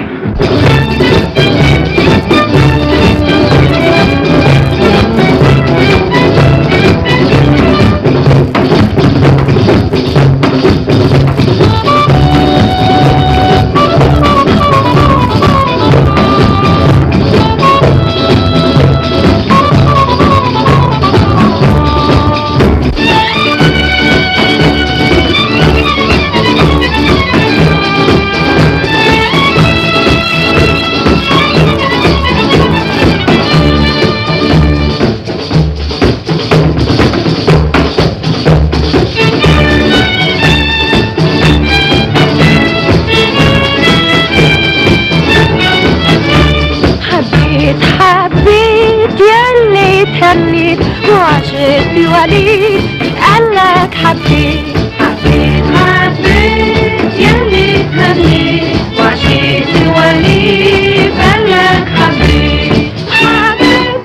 حبيت حبيت ياللي تهنيت وعشقت وليد قالك حبيت حبيت حبيت ياللي تهنيت وعشقت وليد قالك حبيت حبيت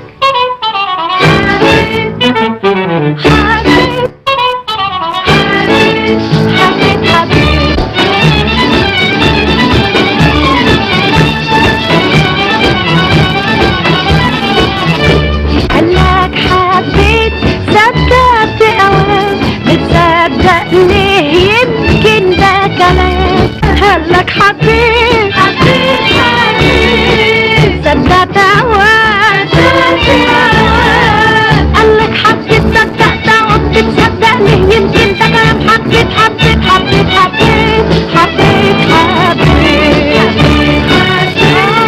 حبيت حبيت حبيت حبيت قالك حبيت صدقت اوقات بتصدق ليه يمكن ده كلام قالك حبيت حبيت حبيت صدقت اوقات قالك حبيت صدقت اوقات بتصدق ليه يمكن ده كلام حبيت حبيت حبيت حبيت حبيت حبيت حبيت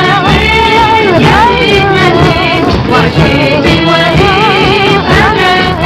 حبيت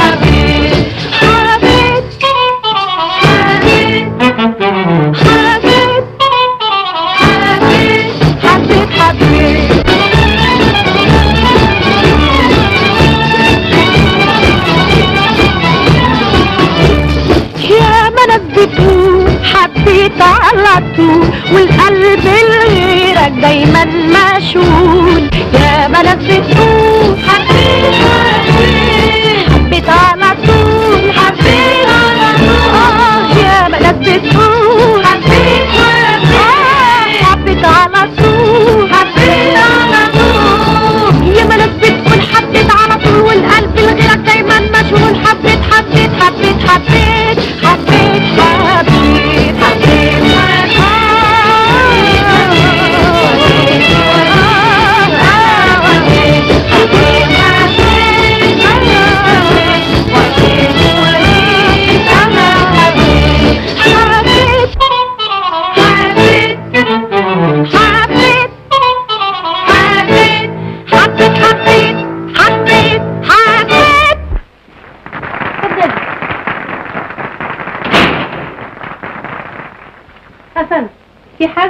على طول والقلب لغيرك دايما مشغول يا بلد بتقول حبيت حبيت على طول حبيت على طول آه يا بلد بتقول حبيت آه حبيت على طول حبيت على طول يا بلد بتقول حبيت على طول والقلب لغيرك دايما مشغول حبيت حبيت حبيت حبيت حبيت حبيت حبيت حبيت حبيت حبيت حبيت حبيت حبيت حسن في حاجة؟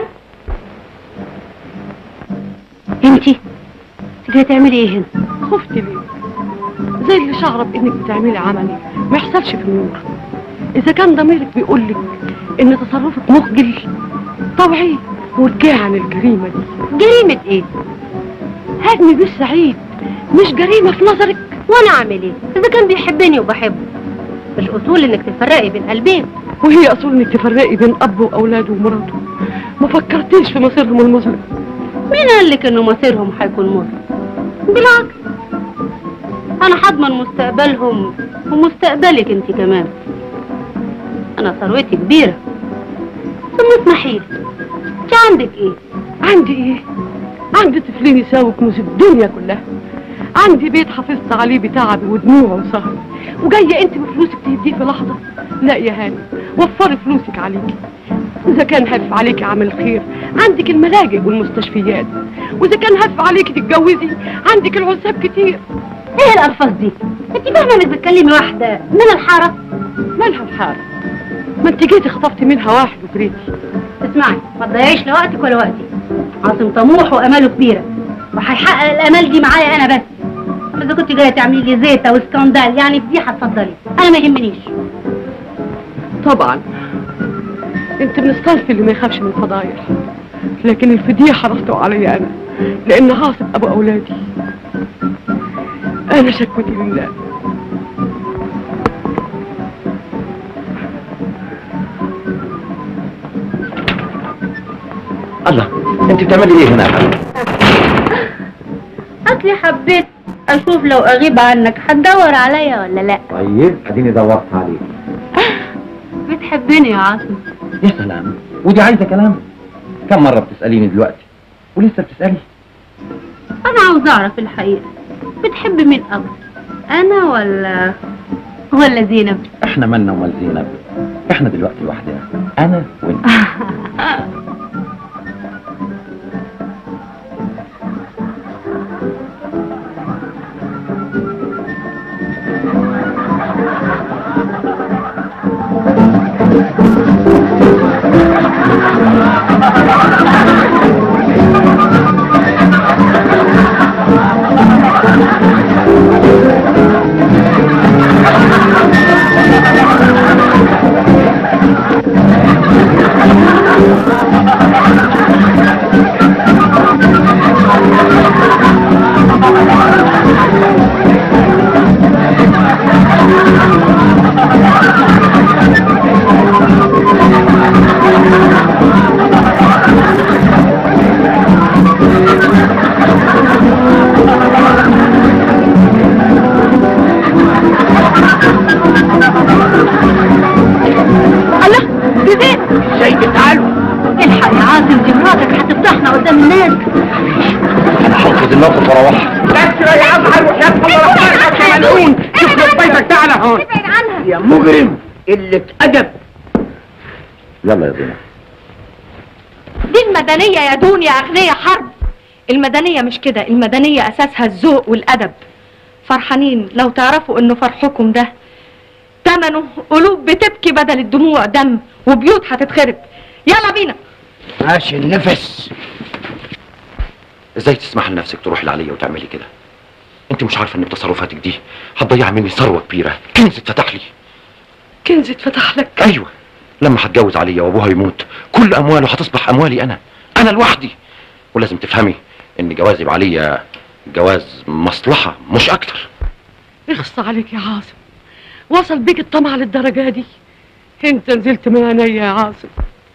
انتي تيجي تعملي ايه هنا؟ خفت ليه زي اللي شعره بانك بتعملي عملي ما يحصلش في النور اذا كان ضميرك بيقول لك ان تصرفك مخجل طوعي وارجعي عن الجريمه دي جريمة ايه؟ هدمي بيه سعيد مش جريمه في نظرك وانا اعمل ايه؟ اذا كان بيحبني وبحبه مش اصول انك تفرقي بين قلبين وهي اصول انك تفرقي بين اب واولاده ومراته ما فكرتيش في مصيرهم المظلم مين قال لك انه مصيرهم هيكون مر بالعكس انا هضمن مستقبلهم ومستقبلك انت كمان انا ثروتي كبيره ثم اسمحي لي انت عندك ايه عندي ايه عندي طفلين يساووا كنوز الدنيا كلها عندي بيت حافظت عليه بتعبي ودموعي وسهري وجايه انت بفلوسك تهديه في لحظه لا يا هاني وفري فلوسك عليكي واذا كان هف عليكي عمل خير عندك الملاجئ والمستشفيات واذا كان هف عليكي تتجوزي عندك العزاب كتير ايه الالفاظ دي انت فاهمه انك بتكلمي واحده من الحاره مالها الحاره ما انت جيتي خطفتي منها واحد وجريتي اسمعي ما تضيعيش لا وقتك ولا وقتي عاصم طموح واماله كبيره وهيحقق الامال دي معايا انا بس اذا كنت جايه تعملي لي زيطه وسكندال يعني فضيحه اتفضلي انا ما يهمنيش طبعا انت من الصنف اللي ما يخافش من الفضايح لكن الفضيحه رحتوا عليا انا لان عاصم ابو اولادي انا شكوتي لله الله انت بتعملي ايه هنا يا فندم؟ اصلي حبيت اشوف لو اغيب عنك هتدور عليا ولا لا طيب اديني دورت عليك بتحبني يا عاصم يا سلام ودي عايزه كلام كم مره بتساليني دلوقتي ولسه بتسالي انا عاوز اعرف الحقيقه بتحب مين اكتر انا ولا ولا زينب احنا مالنا ومال زينب احنا دلوقتي لوحدنا انا وانت الله دي زين شيء تعالوا الحق يا عاصم دي مراتك هتفضحنا قدام الناس انا هنقذ الموقف واروح بس يا عم حلو يا الله يرحمك يا ملعون شوف لك بيتك تعالى هون ابعد عنها يا مجرم قلة أدب يلا يا زينب دي المدنية يا دون يا أغنية حرب المدنية مش كده المدنية أساسها الذوق والأدب فرحانين لو تعرفوا إنه فرحكم ده تمنه قلوب بتبكي بدل الدموع دم وبيوت هتتخرب يلا بينا ماشي النفس ازاي تسمح لنفسك تروحي لعليا وتعملي كده انت مش عارفه ان بتصرفاتك دي هتضيع مني ثروه كبيره كنز اتفتح لي كنز اتفتح لك ايوه لما هتجوز عليا وابوها يموت كل امواله هتصبح اموالي انا انا لوحدي ولازم تفهمي ان جوازي بعليا جواز مصلحه مش اكتر اخص عليك يا عاصم وصل بيك الطمع للدرجة دي انت نزلت من عينيا يا عاصم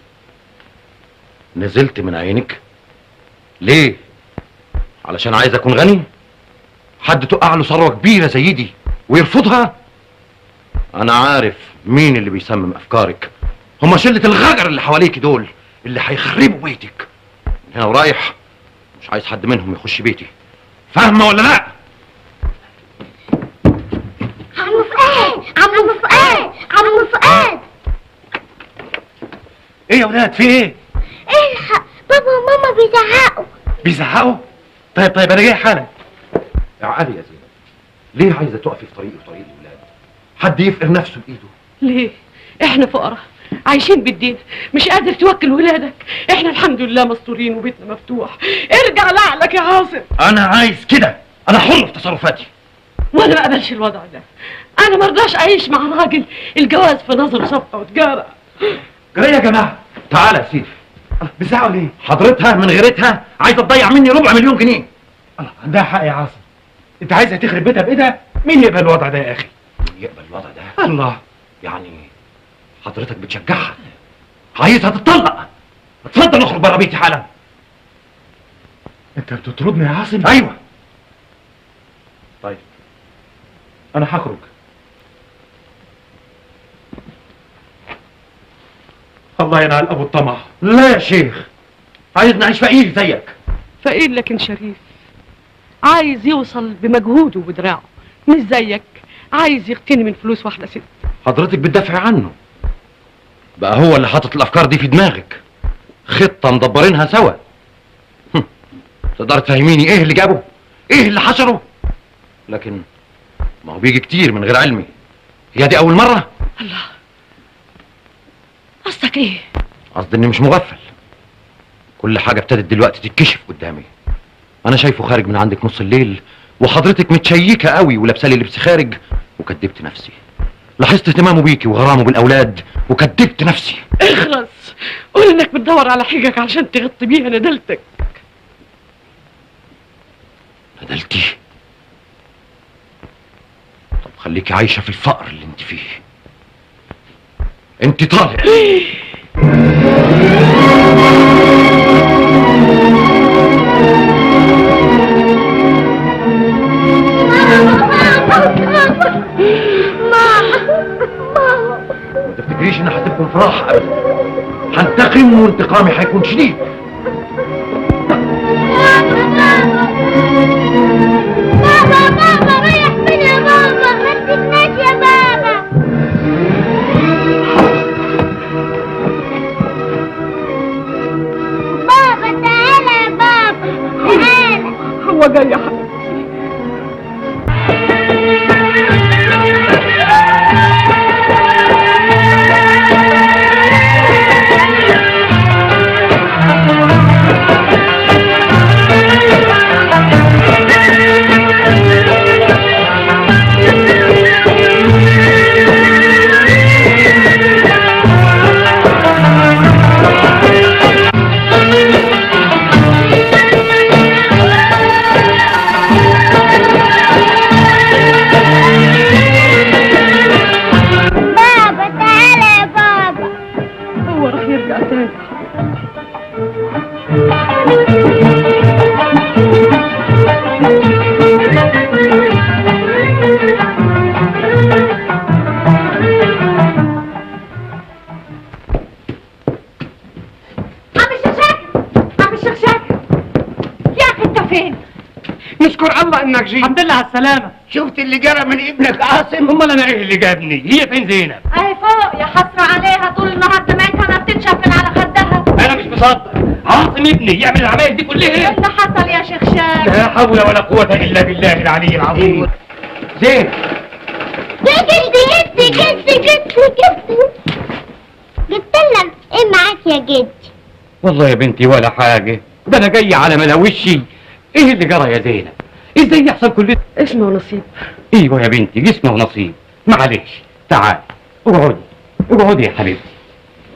نزلت من عينك ليه علشان عايز اكون غني حد تقع له ثروه كبيره زي دي ويرفضها انا عارف مين اللي بيسمم افكارك هما شله الغجر اللي حواليك دول اللي هيخربوا بيتك من هنا ورايح مش عايز حد منهم يخش بيتي فاهمه ولا لا عم فؤاد عم فؤاد عم فؤاد ايه يا ولاد في ايه الحق بابا وماما بيزعقوا بيزعقوا طيب طيب انا جاي حالا يا علي يا زينب ليه عايزه تقفي في طريقي وطريق الولاد حد يفقر نفسه بايده ليه احنا فقراء عايشين بالدين مش قادر توكل ولادك احنا الحمد لله مستورين وبيتنا مفتوح ارجع لعلك يا عاصم انا عايز كده انا حر في تصرفاتي وانا ما اقبلش الوضع ده انا مرضاش اعيش مع راجل الجواز في نظره صفقه وتجاره جاي يا جماعه تعالى يا سيدي بيزعقوا ليه حضرتها من غيرتها عايزه تضيع مني ربع مليون جنيه الله عندها حق يا عاصم انت عايزها تخرب بيتها بايدها مين يقبل الوضع ده يا اخي يقبل الوضع ده الله يعني حضرتك بتشجعها عايزها تتطلق اتفضل نخرج بره بيتي حالا انت بتطردني يا عاصم ايوه طيب انا هخرج الله ينعل ابو الطمع لا يا شيخ عايز نعيش فقير زيك فقير لكن شريف عايز يوصل بمجهوده وبدراعه مش زيك عايز يغتني من فلوس واحده ست حضرتك بتدافع عنه بقى هو اللي حاطط الافكار دي في دماغك خطه مدبرينها سوا هم. تقدر تفهميني ايه اللي جابه ايه اللي حشره لكن ما هو بيجي كتير من غير علمي هي دي اول مره الله قصدك ايه قصدي اني مش مغفل كل حاجه ابتدت دلوقتي تتكشف قدامي انا شايفه خارج من عندك نص الليل وحضرتك متشيكه قوي ولابسه لي لبس خارج وكدبت نفسي لاحظت اهتمامه بيكي وغرامه بالاولاد وكدبت نفسي اخرس قول انك بتدور على حجج عشان تغطي بيها ندلتك ندلتي طب خليكي عايشه في الفقر اللي انت فيه انت طالع ما تفتكريش ان هتبقوا في راحه ابدا هنتقم وانتقامي هيكون شديد بابا بابا رايح فين يا بابا ما تسيبناش يا بابا بابا تعالى يا بابا تعالى هو جاي يا حبيبي بابا تعالى يا بابا هو راح يرجع تاني عم الشخشاكة عم الشخشاكة يا اخي انت فين نشكر الله انك جيت الحمد لله على السلامة شفت اللي جرى من ابنك عاصم امال انا ايه اللي جابني هي فين زينب اهي فوق يا حسرة عليها طول النهار دمعتها ما بتنشف من على خدها انا مش مصدق عاصم ابني يعمل العمايل دي كلها ايه اللي حصل يا شيخ شاك لا حول ولا قوة الا بالله العلي العظيم زين جدي جدي جدي جدي جدي جبت لنا ايه معاك يا جدي والله يا بنتي ولا حاجة ده انا جاي على ملاوشي ايه اللي جرى يا زينب ازاي يحصل كل ده اسمه نصيب ايوه يا بنتي جسمه ونصيب معلش تعال اقعدي اقعدي يا حبيبتي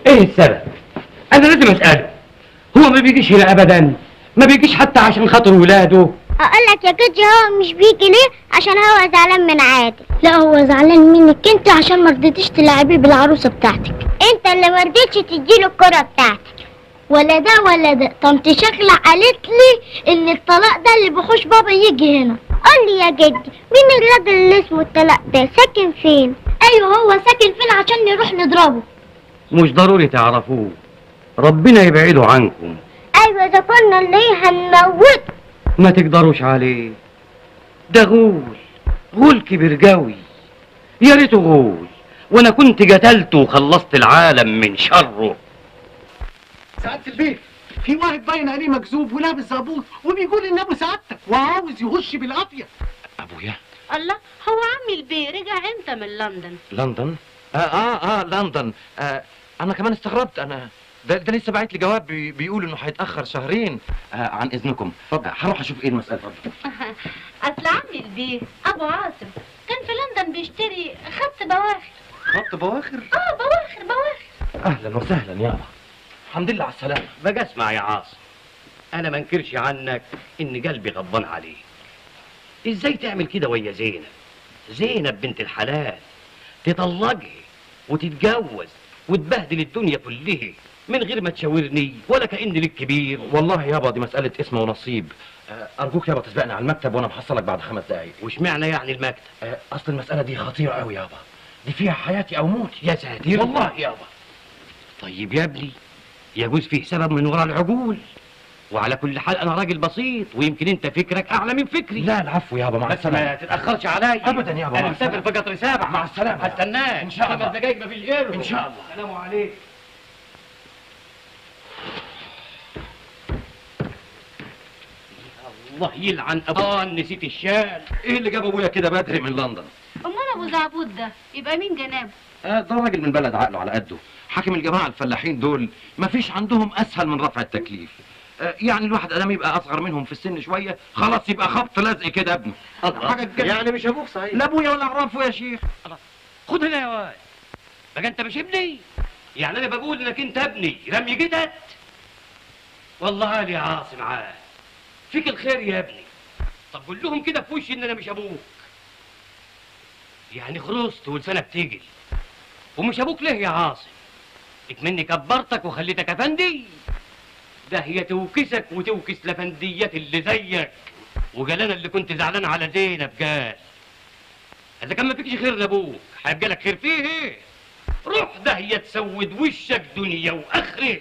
ايه السبب انا لازم اساله هو ما بيجيش هنا ابدا ما بيجيش حتى عشان خاطر ولاده اقول لك يا كوتشي هو مش بيجي ليه عشان هو زعلان من عادل لا هو زعلان منك انت عشان ما رضيتيش تلعبيه بالعروسه بتاعتك انت اللي ما رضيتش تديله الكره بتاعتك ولا ده ولا ده طنط شكلة قالت لي ان الطلاق ده اللي بيخش بابا يجي هنا قول لي يا جدي مين الراجل اللي اسمه الطلاق ده ساكن فين ايوه هو ساكن فين عشان نروح نضربه مش ضروري تعرفوه ربنا يبعده عنكم ايوه ده كنا اللي هنموته ما تقدروش عليه ده غول غول كبير قوي يا ريته غول وانا كنت قتلته وخلصت العالم من شره سعادة البيت في واحد باين عليه مكذوب ولابس زابوط وبيقول ان ابو سعادتك وعاوز يخش بالعافيه ابويا الله هو عمي البيه رجع امتى من لندن لندن آه آه, آه لندن آه أنا كمان استغربت أنا ده, ده لسه باعت لي جواب بي بيقول إنه هيتأخر شهرين آه عن إذنكم آه هروح أشوف إيه المسألة اصل عمي البيه ابو عاصم كان في لندن بيشتري خط بواخر خط بواخر اه بواخر بواخر أهلا وسهلا يابا الحمد لله على السلامة بقى اسمع يا عاصم انا ما انكرش عنك ان قلبي غضبان عليك ازاي تعمل كده ويا زينب زينب بنت الحلال تطلقها وتتجوز وتبهدل الدنيا كلها من غير ما تشاورني ولا كأن لك كبير والله يابا دي مسألة اسم ونصيب آه أرجوك يابا تسبقني على المكتب وأنا محصلك بعد خمس دقايق وش معنى يعني المكتب آه أصل المسألة دي خطيرة أوي يابا دي فيها حياتي أو موتي يا ساتر والله يابا طيب يا ابني يجوز فيه سبب من وراء العقول وعلى كل حال انا راجل بسيط ويمكن انت فكرك اعلى من فكري لا العفو يابا مع بس السلامة ما تتاخرش عليا أبدا يابا انا مع مسافر السلامة. في قطر سابع مع السلامة هستناك إن شاء الله. خمس دقايق ما فيش غيره إن شاء الله. السلام عليكم الله يلعن ابوه نسيت الشال إيه اللي جاب أبويا كده بدري من لندن امال ابو زعبود ده يبقى مين جنابه آه ده راجل من بلد عقله على قده حاكم الجماعة الفلاحين دول مفيش عندهم أسهل من رفع التكليف آه يعني الواحد ادام يبقى اصغر منهم في السن شويه خلاص يبقى خبط لزق كده ابنه حاجه كده يعني مش ابوك صحيح لا ابويا ولا اعرفه يا شيخ خد هنا يا واد بقى انت مش ابني يعني انا بقول انك انت ابني رمي جدت والله لي عاصم عاد فيك الخير يا ابني طب قول لهم كده في وشي ان انا مش ابوك يعني خلصت ولسانك تجل ومش ابوك ليه يا عاصم اكمني كبرتك وخليتك افندي ده هي توكسك وتوكس لفنديات اللي زيك وقال انا اللي كنت زعلان على زينب قال اذا كان ما فيكش خير لابوك هيبقى لك خير فيه ايه روح ده هي تسود وشك دنيا واخره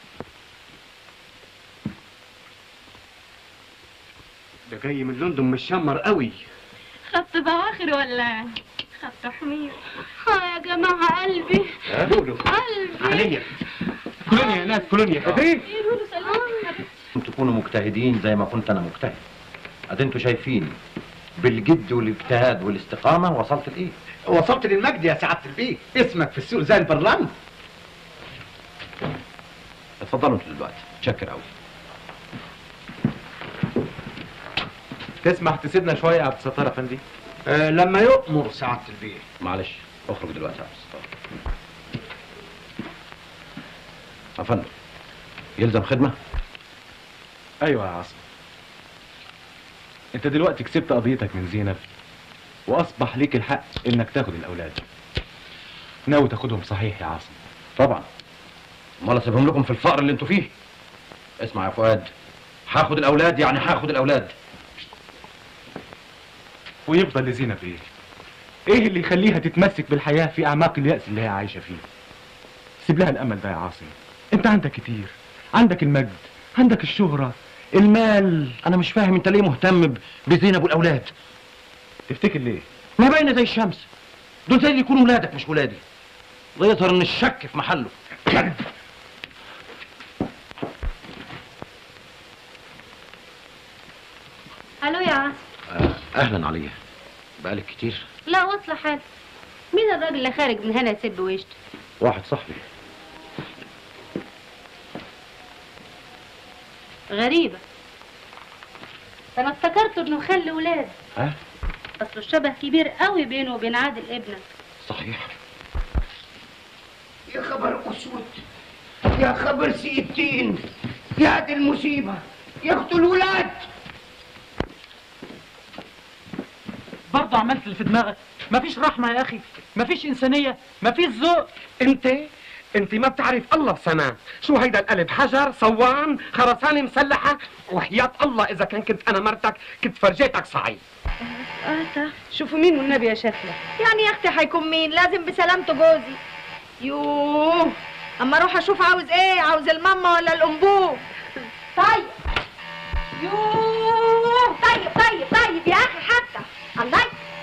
ده جاي من لندن مشمر قوي خط بواخر ولا خط حمير اه يا جماعه قلبي قولوا قلبي عليا كولونيا يا ناس كولونيا فاكرين يقولوا سلام انتوا تكونوا مجتهدين زي ما كنت انا مجتهد ادي انتوا شايفين بالجد والاجتهاد والاستقامه وصلت لايه وصلت للمجد يا سعاده البيت اسمك في السوق زي البرلمان اتفضلوا انتوا دلوقتي شكر قوي تسمح تسيبنا شويه يا عبد الستار يا فندي آه لما يؤمر سعاده البيت معلش اخرج دلوقتي يا عبد الستار يا فندم يلزم خدمه ايوه يا عاصم انت دلوقتي كسبت قضيتك من زينب واصبح ليك الحق انك تاخد الاولاد ناوي تاخدهم صحيح يا عاصم طبعا امال اسيبهم لكم في الفقر اللي انتوا فيه اسمع يا فؤاد هاخد الاولاد يعني هاخد الاولاد ويفضل لزينب ايه ايه اللي يخليها تتمسك بالحياه في اعماق الياس اللي هي عايشه فيه سيب لها الامل ده يا عاصم انت عندك كتير عندك المجد عندك الشهره المال انا مش فاهم انت ليه مهتم ب- بزينب والاولاد تفتكر ليه ما باينه زي الشمس دول زي اللي يكونوا ولادك مش ولادي الله يظهر ان الشك في محله الو يا عاصم آه، اهلا عليا بقالك كتير لا واصله حال مين الراجل اللي خارج من هنا يسب ويشتم واحد صاحبي غريبه ده انا افتكرت انه خلي ولاد ها اصل الشبه كبير قوي بينه وبين عادل ابنك صحيح يا خبر اسود يا خبر سيتين يا دي المصيبة ياخدوا الولاد برضه عملت اللي في دماغك مفيش رحمة يا أخي مفيش إنسانية مفيش ذوق انت انت ما بتعرف الله سنة شو هيدا القلب حجر صوان خرسانة مسلحة وحياة الله اذا كان كنت انا مرتك كنت فرجيتك صعيد آسا شوفوا مين والنبي يا شكلة يعني يا اختي هيكون مين لازم بسلامته جوزي يوه اما اروح اشوف عاوز ايه عاوز الماما ولا الانبوب طيب يوه طيب طيب طيب يا اخي حتى الله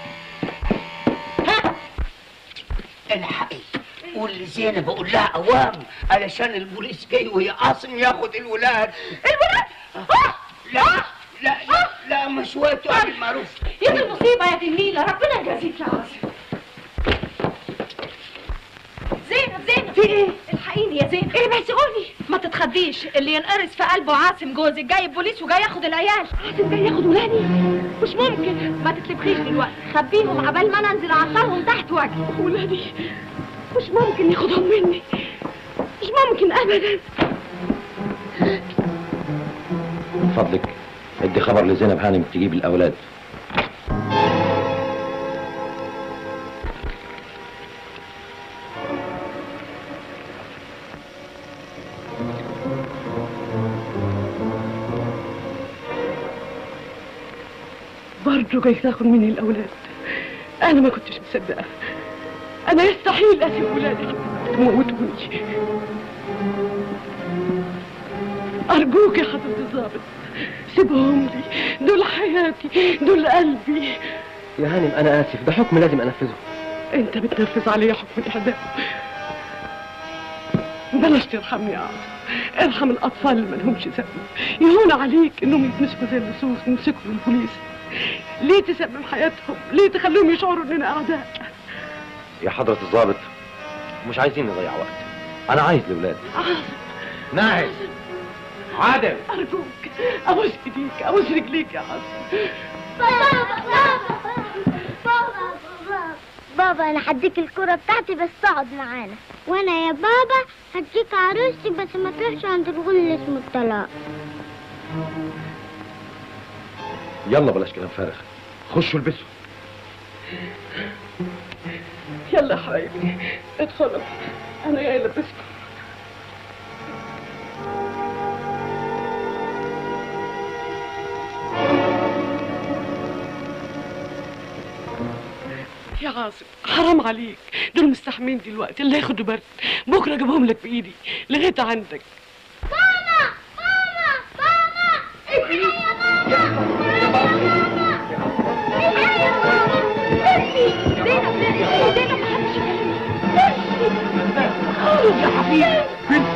الحقي قول لزينب اقول لها اوام علشان البوليس جاي وهي عاصم ياخد الولاد الولاد لا لا لا لا مش وقته اعمل معروف يا دي المصيبة يا دي النيلة ربنا يجازيك يا عاصم زينب زينب في ايه؟ الحقيني يا زينب ايه بس قولي ما تتخضيش اللي ينقرص في قلبه عاصم جوزك جاي بوليس وجاي ياخد العيال عاصم جاي ياخد ولادي مش ممكن ما تتلبخيش دلوقتي خبيهم عبال ما انا انزل اعطلهم تحت وجهي ولادي مش ممكن ياخدهم مني مش ممكن ابدا من فضلك ادي خبر لزينب هانم تجيب الاولاد برضه جاي تاخد مني الاولاد انا ما كنتش مصدقه انا يستحيل اسيب ولادي كده تموتوني ارجوك يا حضرة الضابط سيبهم لي دول حياتي دول قلبي يا هانم انا اسف ده حكم لازم انفذه انت بتنفذ عليا حكم الاعدام بلاش ترحمني يا عاصم ارحم الاطفال اللي مالهمش ذنب يهون عليك انهم يتمسكوا زي اللصوص ويمسكوا البوليس ليه تسبب حياتهم ليه تخليهم يشعروا اننا اعداء يا حضرة الضابط مش عايزين نضيع وقت انا عايز الاولاد عاصم ناعم عادل ارجوك ابوس ايديك ابوس رجليك يا عاصم بابا بابا بابا بابا انا هديك الكرة بتاعتي بس تقعد معانا وانا يا بابا هديك عروستي بس ما تروحش عند الغل اللي اسمه الطلاق يلا بلاش كلام فارغ خشوا البسوا يلا يا حبايبي ادخلوا انا جاي البسكم يا عاصم حرام عليك دول مستحمين دلوقتي اللي ياخدوا برد بكره اجيبهم لك بايدي لغايه عندك يا حبيبي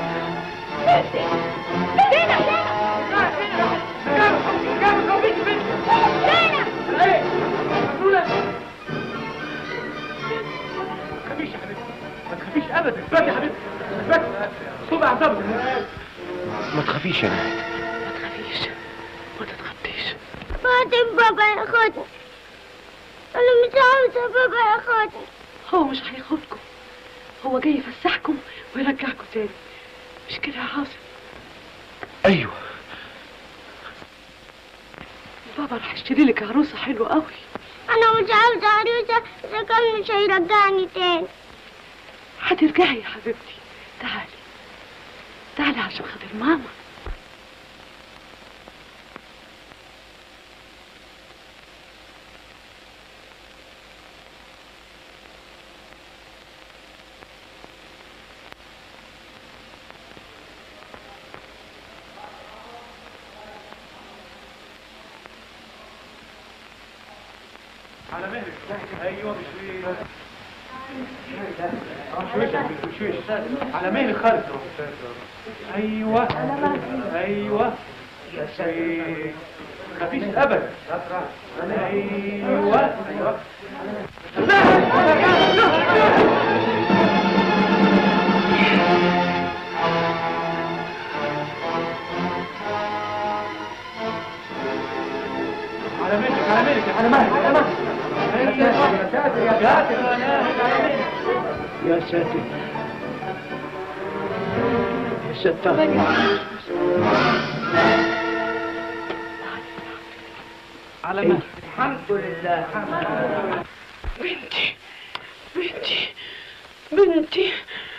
تخافيش يا حبيبتي ما تخافيش ابدا اثبتي يا حبيبتي اثبتي صوب اعصابك ما تخافيش يا ناهد ما تخافيش ما تتخطيش فاطم بابا ياخدني انا مش عاوزة بابا ياخدني هو مش هياخدكم هو جاي يفسحكم ويرجعكم تاني مش كده يا عاصم ايوه بابا راح اشتري لك عروسه حلوه قوي انا مش عاوزة عروسة اذا كان مش هيرجعني تاني هترجعي يا حبيبتي تعالي تعالي عشان خاطر ماما على مهلك ايوه بشويش بشويش بشويش على مهلك خالص ايوه ايوه يا سيد مفيش ابدا ايوه ايوه على مهلك على مهلك على مهلك على مهلك يا ساتر يا ساتر يا ساتر ستار على ما الحمد لله بنتي بنتي بنتي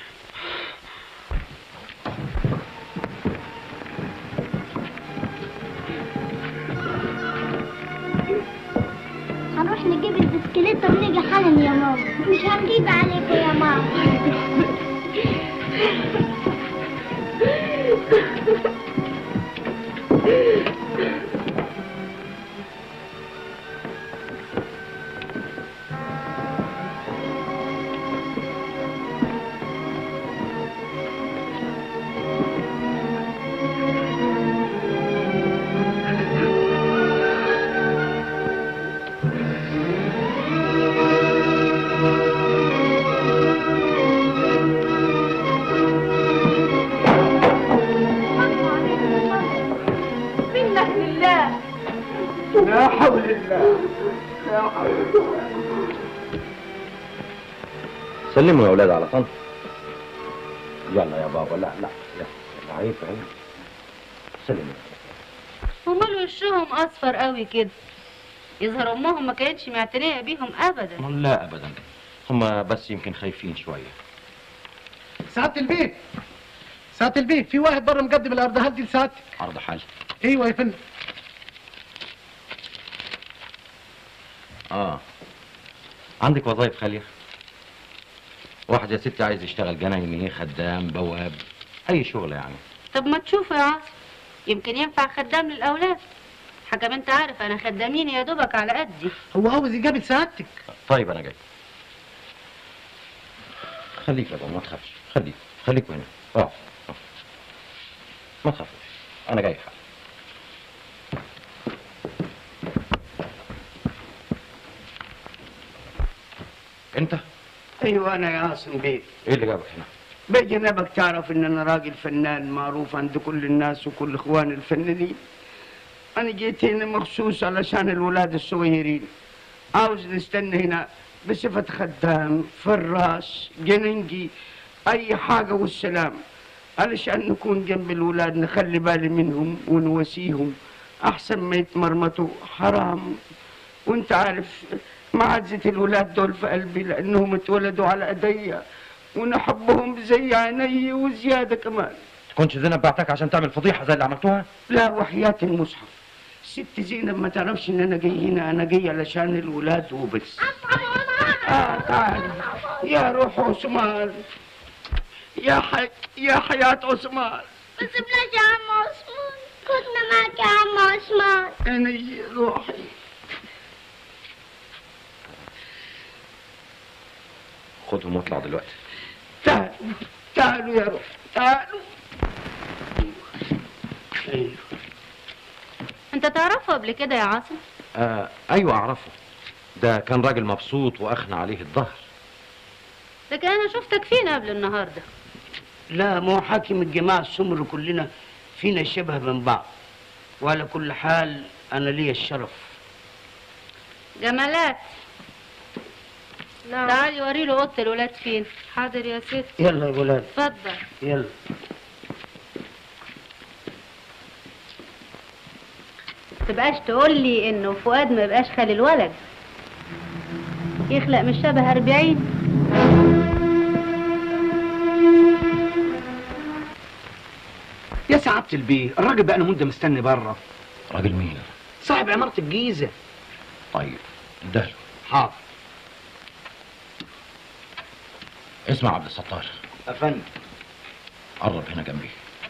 هنروح نجيب البسكليتة ونيجي حالا يا ماما مش هنجيب عليكم يا ماما منك لله لا حول الله لا حول الله سلموا يا اولاد على طنط يلا يا بابا لا لا لا لا عيب عيب سلموا ومال وشهم اصفر قوي كده يظهر امهم ما كانتش معتنيه بيهم ابدا لا ابدا هم بس يمكن خايفين شويه سعادة البيت سعادة البيت في واحد بره مقدم الارض هدي لسعادتك عرض حل ايوه يا فندم اه عندك وظايف خاليه واحد يا ستي عايز يشتغل جنايني خدام بواب اي شغل يعني طب ما تشوفوا يا عاصم يمكن ينفع خدام للاولاد حكم انت عارف انا خدامين يا دوبك على قدي هو عاوز يقابل سعادتك طيب انا جاي خليك يا بابا ما تخافش خليك خليك هنا اه آه. ما تخافش انا جاي حالا انت ايوه انا يا عاصم بيه ايه اللي جابك هنا بجنبك تعرف ان انا راجل فنان معروف عند كل الناس وكل اخوان الفنانين انا جيت هنا مخصوص علشان الولاد الصغيرين عاوز نستنى هنا بصفة خدام فراس جننجي اي حاجة والسلام علشان نكون جنب الولاد نخلي بالي منهم ونواسيهم احسن ما يتمرمطوا حرام وانت عارف معزة الولاد دول في قلبي لانهم اتولدوا على ايديا ونحبهم زي عيني وزيادة كمان تكونش زينب بعتك عشان تعمل فضيحه زي اللي عملتوها لا وحياة المصحف ست زينب ما تعرفش ان انا جاي هنا انا جاي علشان الولاد وبس آه تعال يا روح عثمان يا حي يا حياة عثمان ما سيبناش يا عم عثمان كنا معاك يا عم عثمان عيني روحي خدهم واطلع دلوقتي تعالوا تعالوا يا روح تعالوا أيوه. انت تعرفه قبل كده يا عاصم آه ايوه اعرفه ده كان راجل مبسوط واخنى عليه الظهر لكن انا شفتك فين قبل النهارده لا مو حاكم الجماعة السمر كلنا فينا شبه من بعض وعلى كل حال أنا لي الشرف جمالات تعالي وري له اوضه الولاد فين حاضر يا ست يلا يا ولاد اتفضل يلا تبقاش تقول لي انه فؤاد ما يبقاش خالي الولد يخلق مش شبه أربعين يا سعادة البيه الراجل بقى له مدة مستني بره راجل مين صاحب عمارة الجيزة طيب اداله حاضر اسمع عبد الستار افندم قرب هنا جنبي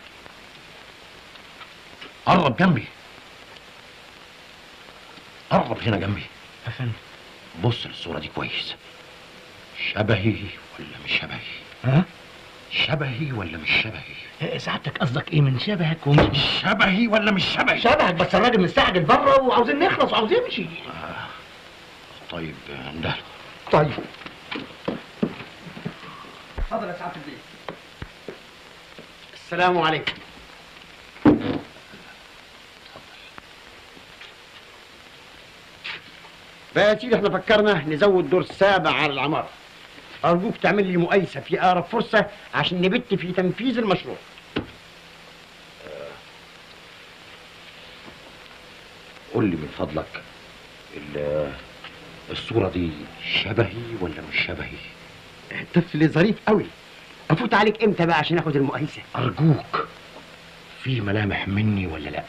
قرب جنبي قرب هنا جنبي افندم بص للصورة دي كويس شبهي ولا مش شبهي ها شبهي ولا مش شبهي سعادتك قصدك ايه من شبهك ومش شبهي ولا مش شبهي شبهك بس الراجل مستعجل بره وعاوزين نخلص وعاوز يمشي طيب اندهله طيب اتفضل يا سعادة البيه السلام عليكم بقى يا سيدي احنا فكرنا نزود دور سابع على العمارة أرجوك تعمل لي مقايسة في أقرب فرصة عشان نبت في تنفيذ المشروع قول لي من فضلك ال- الصورة دي شبهي ولا مش شبهي؟ طفل ظريف قوي افوت عليك امتى بقى عشان اخد المقايسه أرجوك في ملامح مني ولا لأ؟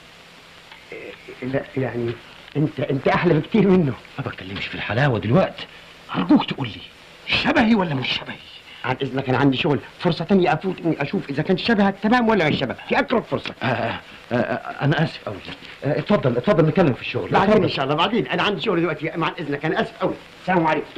لا يعني انت انت احلى بكتير منه ما بتكلمش في الحلاوة دلوقتي أرجوك تقول لي شبهي ولا مش شبهي؟ عن اذنك انا عندي شغل فرصه تانية افوت اني اشوف اذا كان شبهك تمام ولا مش شبهك في اقرب فرصه آه آه آه أنا آسف أوي آه اتفضل اتفضل نتكلم في الشغل بعدين اتفضل. ان شاء الله بعدين انا عندي شغل دلوقتي مع اذنك انا اسف قوي السلام عليكم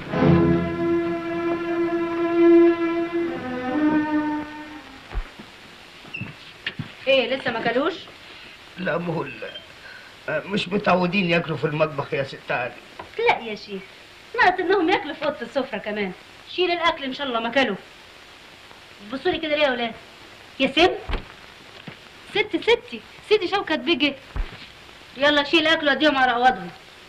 ايه لسه ما كلوش لا مهل مش متعودين ياكلوا في المطبخ يا ست علي لا يا شيخ ناقص انهم ياكلوا في اوضه السفره كمان شيل الاكل ان شاء الله ما كلوا بصوا لي كده ليه يا ولاد يا ست ست ستي سيدي شوكت بيجي يلا شيل اكل واديهم على اوضهم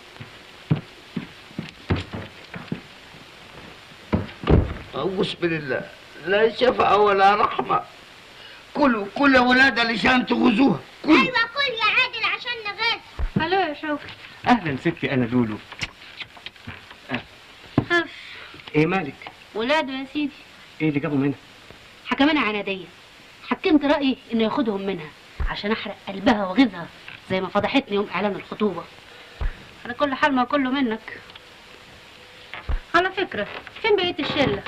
بسم الله لا شفقة ولا رحمة كلوا كل يا ولاد علشان تغزوها ايوه كل يا عادل عشان نغز الو يا شوكت اهلا ستي انا لولو خف ايه مالك ولاده يا سيدي ايه اللي جابه منها حكمانة عنادية حكمت رأيي انه ياخدهم منها عشان احرق قلبها وغيظها زي ما فضحتني يوم اعلان الخطوبة على كل حال ما كله منك على فكرة فين بقية الشلة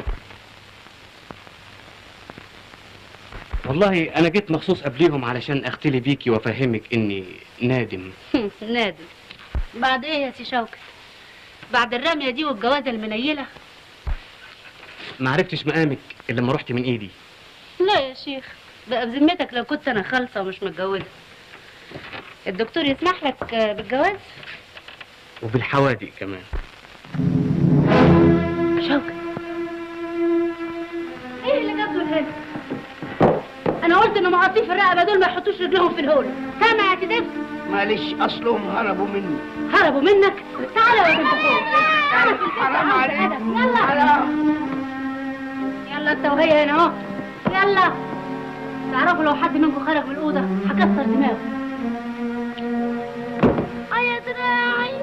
والله انا جيت مخصوص قبليهم علشان اختلي بيكي وافهمك اني نادم نادم بعد ايه يا سي شوكت بعد الرمية دي والجوازة المنيلة ما عرفتش مقامك الا لما رحت من ايدي لا يا شيخ بقى بذمتك لو كنت انا خالصة ومش متجوزة الدكتور يسمح لك آه، بالجواز وبالحوادق كمان شوكت ايه اللي جابته هنا انا قلت ان مقاطيف الرقبه دول ما يحطوش رجلهم في الهول سامع يا تدف معلش اصلهم هربوا مني هربوا منك تعالى يا بنت اخوك تعالى في الحته حرام عاوزة عليك. أدب. يلا يلا انت وهي هنا اهو يلا تعرفوا لو حد منكم خرج من الاوضه هكسر دماغه اه يا دراعي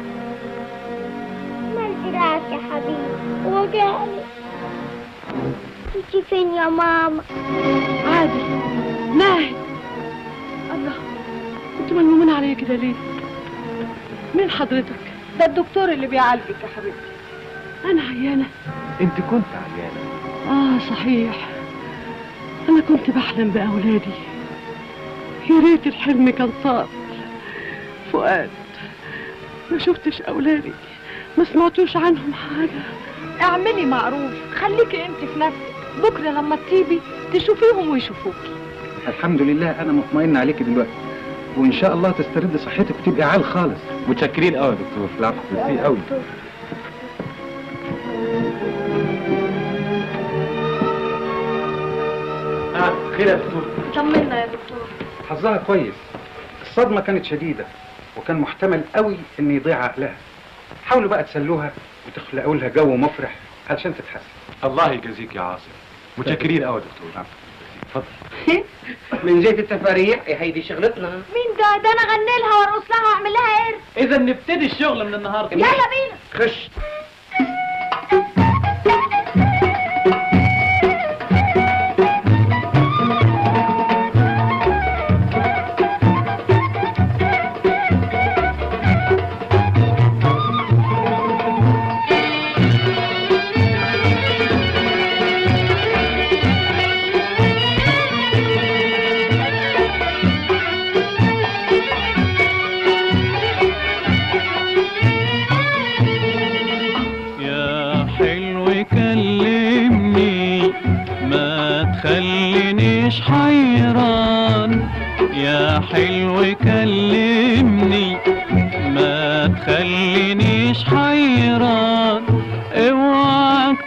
مال دراعك يا حبيبي وجعني انتي فين يا ماما عادل ناهد الله انتوا ملمومين عليا كده ليه مين حضرتك ده الدكتور اللي بيعالجك يا حبيبتي انا عيانه انت كنت عيانه اه صحيح انا كنت بحلم باولادي يا ريت الحلم كان صار فؤاد ما شفتش اولادي ما سمعتوش عنهم حاجه اعملي معروف خليكي انت في نفسك بكره لما تطيبي تشوفيهم ويشوفوكي الحمد لله انا مطمئن عليك دلوقتي وان شاء الله تسترد صحتك وتبقي عال خالص متشكرين قوي يا دكتور العفو ميرسي قوي اه خير يا دكتور طمنا يا دكتور حظها كويس الصدمه كانت شديده وكان محتمل قوي ان يضيع عقلها حاولوا بقى تسلوها وتخلقوا لها جو مفرح علشان تتحسن الله يجازيك يا عاصم متشكرين قوي يا دكتور اتفضل من زيت التفاريح يا هيدي شغلتنا مين ده ده انا اغني لها وارقص لها واعمل لها قرد اذا نبتدي الشغل من النهارده يلا بينا خش يا حلو كلمني ما تخلينيش حيران يا حلو كلمني ما تخلينيش حيران اوعك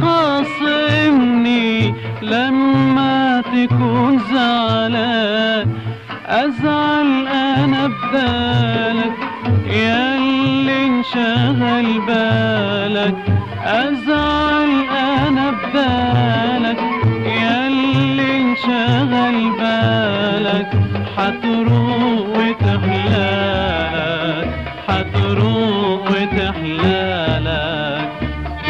تخاصمني لما تكون زعلان ازعل انا بدالك يا اللي انشغل بالك ازعل انا بدالك يا اللي انشغل بالك حتروح وتحلالك هتروق وتحلالك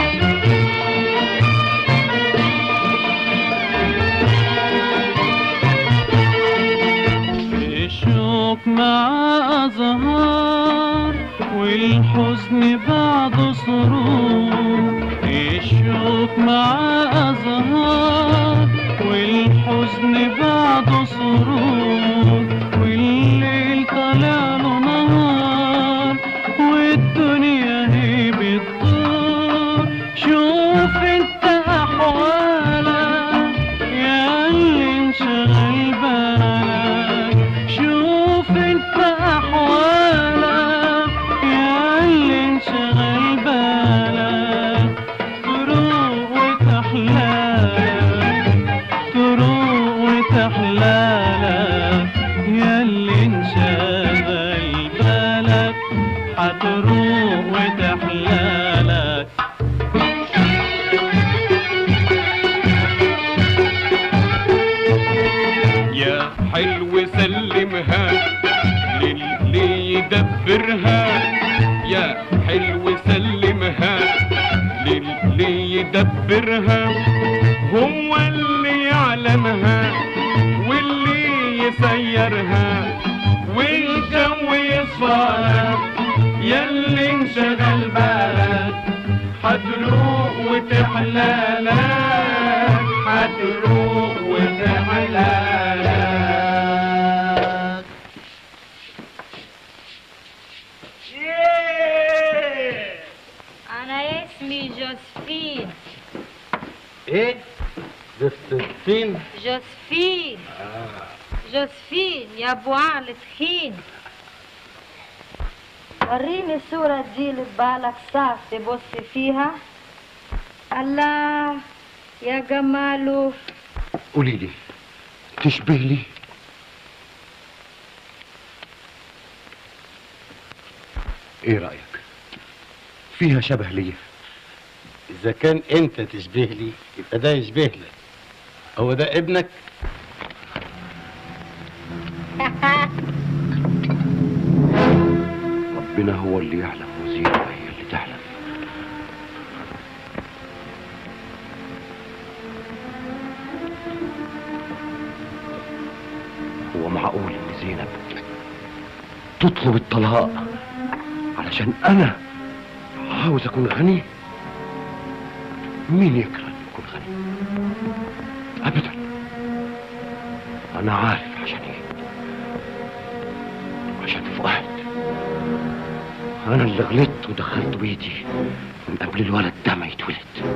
الشوق مع أزهار والحزن بعده سرور الشوق مع أزهار والحزن بعده سرور والليل طالع له نهار والدنيا هي بتدور شوف انت احوالك يا اللي انشغل بالك شوف انت احوالك يا اللي انشغل بالك تروق وتحلالك تروق وتحلالك يا اللي انشغل بالك هتروق وتحلالك يا حلو سلمها للي يدبرها يا حلو سلمها للي يدبرها هو اللي يعلمها واللي يسيرها والجو يصفى ياللي انشغل بالك هتروق وتحلالك هتروق وتحلالك أنا اسمي جوزفين ايه جوزفين جوزفين جوزفين يا أبو عقل تخين وريني الصورة دي اللي ببالك صعب تبص فيها الله يا جماله قولي لي تشبه لي ايه رايك فيها شبه ليا إذا كان أنت تشبه لي يبقى ده يشبه لك هو ده ابنك؟ ربنا هو اللي يعلم وزينة هي اللي تعلم هو معقول ان زينب تطلب الطلاق علشان انا عاوز اكون غني مين يكره ان يكون غني ابدا انا عارف عشان ايه عشان فؤاد انا اللي غلطت ودخلت بيتي من قبل الولد ده ما يتولد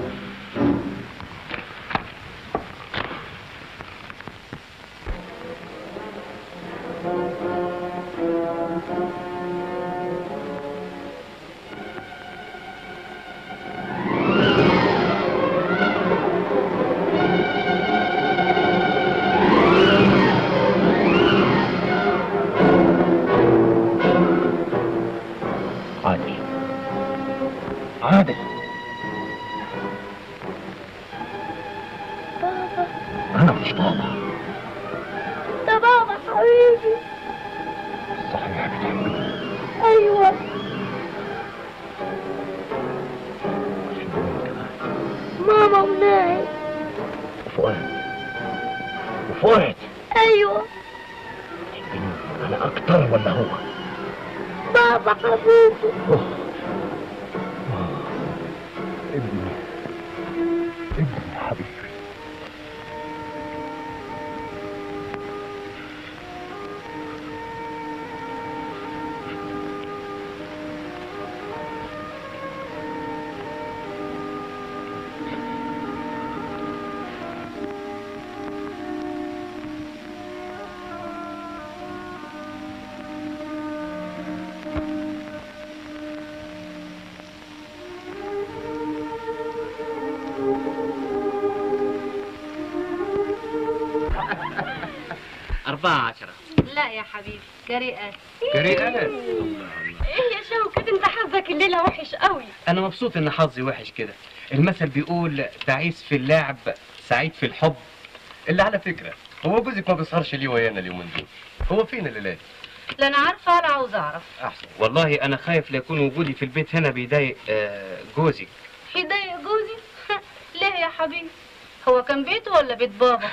عادل عادل بابا انا مش بابا ده بابا حبيبي صحيح بتحبني ايوه ماما وناي وفؤاد وفؤاد ايوه انا اكتر ولا هو بابا حبيبي ابني ابني حبيبي أربعة عشرة لا يا حبيبي جريئة جريئة؟ ايه يا شوكت انت حظك الليله وحش قوي انا مبسوط ان حظي وحش كده المثل بيقول تعيس في اللعب سعيد في الحب اللي على فكره هو جوزك ما بيسهرش ليه ويانا اليومين دول هو فين الليلات لا انا عارفه ولا عاوز اعرف احسن والله انا خايف ليكون وجودي في البيت هنا بيضايق آه، جوزك يضايق جوزي ليه يا حبيبي هو كان بيته ولا بيت بابا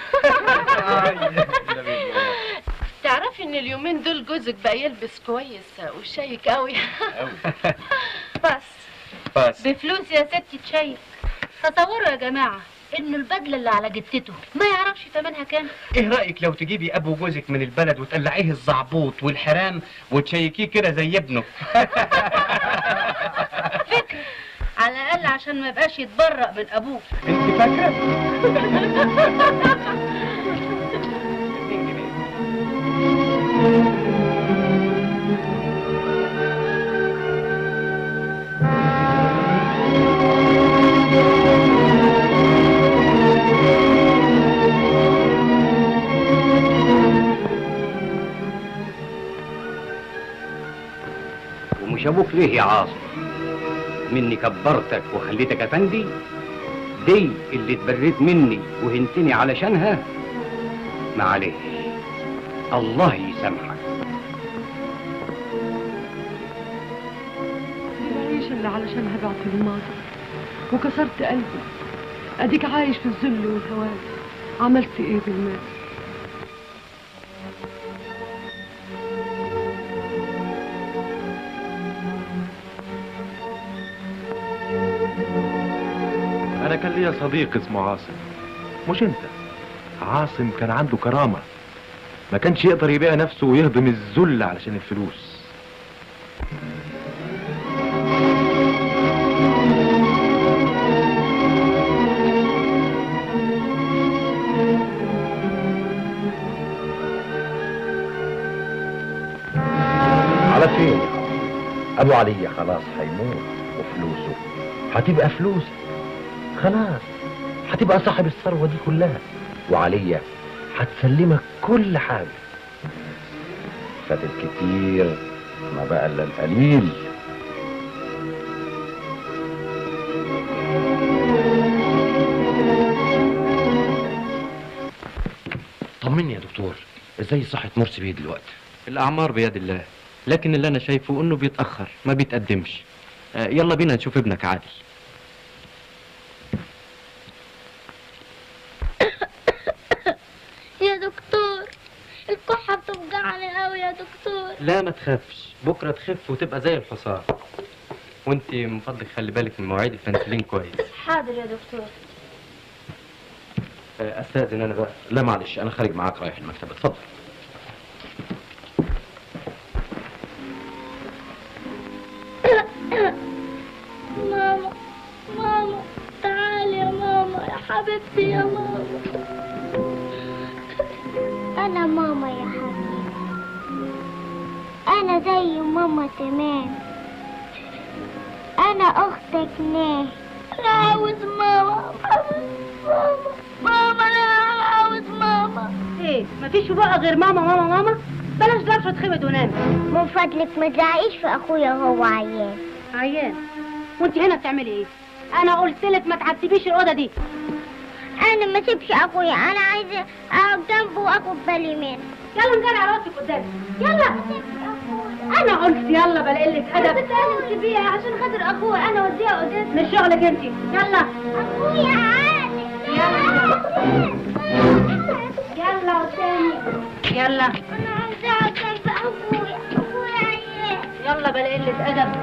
تعرفي ان اليومين دول جوزك بقى يلبس كويس وشيك قوي بس بس بفلوس يا ستي تشيك تصوروا يا جماعه انه البدله اللي على جتته ما يعرفش ثمنها كام ايه رايك لو تجيبي ابو جوزك من البلد وتقلعيه الزعبوط والحرام وتشيكيه كده زي ابنه على الاقل عشان ما يبقاش يتبرأ من ابوه انت فاكره ومش ابوك ليه يا عاصم مني كبرتك وخليتك افندي دي اللي اتبريت مني وهنتني علشانها معلش الله يسامحك العيش اللي علشانها بعت الماضي وكسرت قلبي اديك عايش في الذل والهوان عملت ايه بالمال انا كان ليا صديق اسمه عاصم مش انت عاصم كان عنده كرامة ما كانش يقدر يبيع نفسه ويهضم الذل علشان الفلوس على فين يا عم؟ ابو علي خلاص هيموت وفلوسه هتبقى فلوسك خلاص هتبقى صاحب الثروه دي كلها وعليا هتسلمك كل حاجه فات الكتير ما بقى الا القليل طمني يا دكتور ازاي صحة مرسي بيه دلوقتي الأعمار بيد الله لكن اللي أنا شايفه إنه بيتأخر ما بيتقدمش آه، يلا بينا نشوف ابنك عادل يا دكتور الكحة بتوجعني قوي يا دكتور لا ما تخافش بكرة تخف وتبقى زي الحصان وانت من فضلك خلي بالك من مواعيد البنسلين كويس حاضر يا دكتور آه، استاذن انا بقى لا معلش انا خارج معاك رايح المكتب اتفضل ماما ماما تعالي يا ماما يا حبيبتي يا ماما أنا ماما يا حبيبي أنا زي ماما تمام أنا أختك ناه أنا عاوز ماما ماما ماما أنا عاوز ماما ايه مفيش بقى غير ماما ماما ماما بلاش ضرفة تخبط ونام من فضلك ما تزعقيش في أخويا وهو عيان عيان وانت هنا بتعملي ايه انا قلت لك ما تعتبيش الاوضه دي أنا ما سيبش أخويا أنا عايزة أقعد جنبه وأخد بالي منه يلا نجري على راسك قدامي يلا انا قلت يلا بلا قله ادب بس أنا سيبيها عشان خاطر أخويا أنا وديها قدام مش شغلك انت يلا أخويا عادي يلا قدامي يلا أنا عايزة أقعد جنب أخويا أخويا عيان يلا بلا قله ادب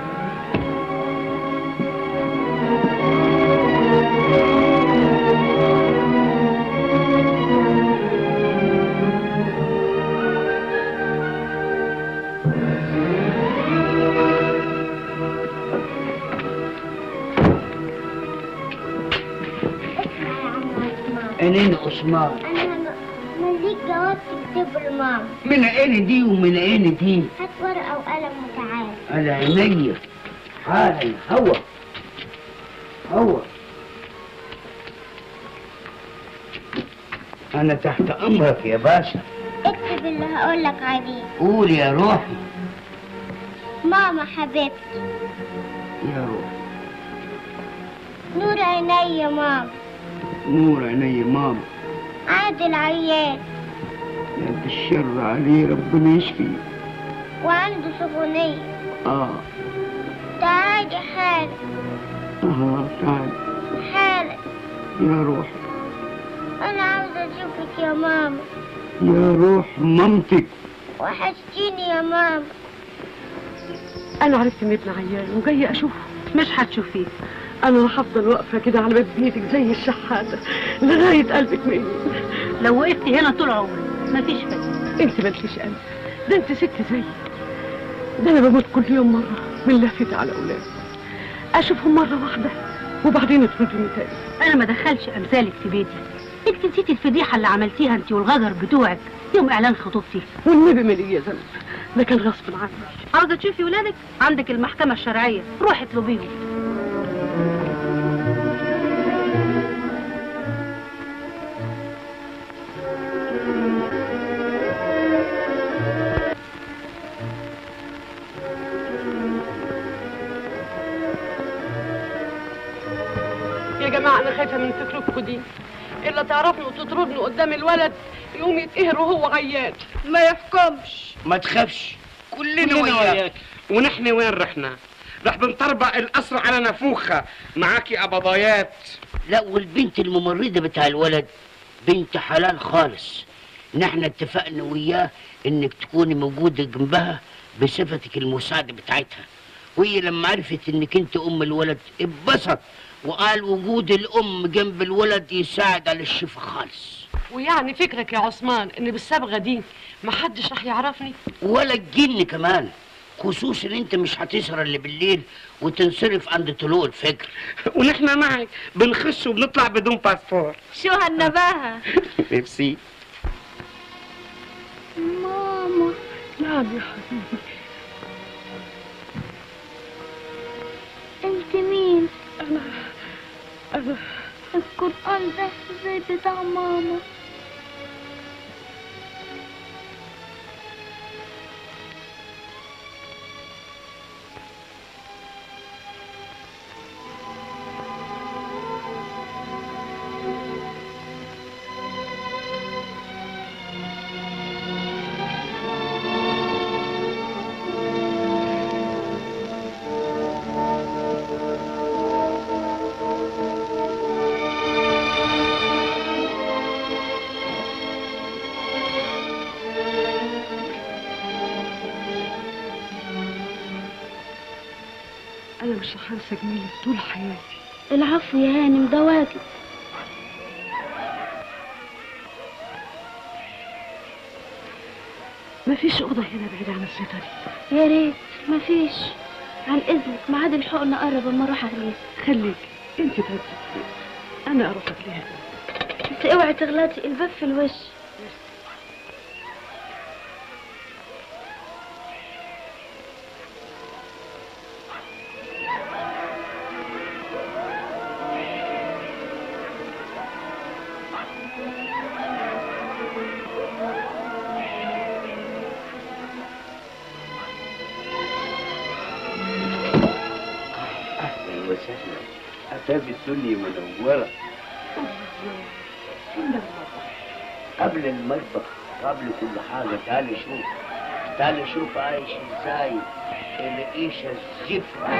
أنين عثمان أنا مليك جواب تكتبه لماما من عين دي ومن عين دي هات ورقة وقلم وتعالى على عينيا حالا هوا هوا أنا تحت أمرك يا باشا اكتب اللي هقولك عليه قول يا روحي ماما حبيبتي يا روحي نور عيني يا ماما نور عيني ماما عادل عيان يد الشر عليه ربنا يشفيه وعنده سخونية اه تعالي حالا اه تعال حالا يا روح أنا عاوزة أشوفك يا ماما يا روح مامتك وحشتيني يا ماما انا عرفت ان ابن عيان وجايه اشوفه مش هتشوفيه انا هفضل واقفه كده على باب بيتك زي الشحاته لغايه قلبك ما يموت لو وقفتي هنا طول عمري مفيش فايدة انت مالكيش قلب ده انت ست زيي ده انا بموت كل يوم مره من لفتي على اولادي اشوفهم مره واحده وبعدين يطردوني تاني انا ما دخلش امثالك في بيتي انت نسيتي الفضيحه اللي عملتيها انت والغجر بتوعك يوم اعلان خطوبتي والنبي ما ليا ذنب ده كان غصب عني عاوزه تشوفي ولادك عندك المحكمه الشرعيه روحي اطلبيهم يا جماعه انا خايفه من فكركم دي الا تعرفني وتطردني قدام الولد يقوم يتقهر وهو عيان ما يحكمش ما تخافش كلنا كلنا وياك وياك ونحن وين رحنا رح بنطربق القصر على نافوخة معاكي أبضايات لا والبنت الممرضة بتاع الولد بنت حلال خالص نحن اتفقنا وياه انك تكوني موجودة جنبها بصفتك المساعدة بتاعتها وهي لما عرفت انك انت ام الولد اتبسط وقال وجود الام جنب الولد يساعد على الشفا خالص ويعني فكرك يا عثمان ان بالصبغه دي محدش راح يعرفني ولا الجن كمان خصوصا ان انت مش هتسهر الا بالليل وتنصرف عند طلوع الفجر ونحن معك بنخش وبنطلع بدون باسبور شو هالنباهة ميرسي ماما نعم يا حبيبي انت مين انا انا القرآن ده زي بتاع ماما انا مش راح انسى جميلك طول حياتي العفو يا هانم ده واجب مفيش اوضه هنا بعيد عن الستة دي يا ريت مفيش عن اذنك ميعاد الحقن قرب اما اروح اغليها خليك انت تهدي انا اروح اغليها بس اوعي تغلطي الباب في الوش اهلا وسهلا اتاب الدنيا منوره قبل المطبخ قبل كل حاجه تعالي شوف تعالي شوف عايش ازاي العيشه الزفره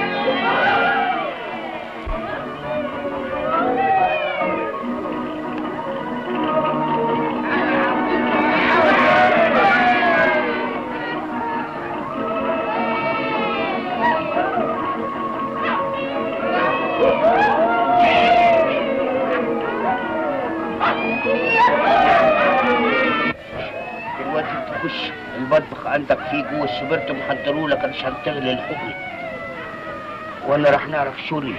دلوقتي تخش المطبخ عندك فيه جوه السبرت محضروا لك عشان تغلي الحقن وانا راح نعرف شوري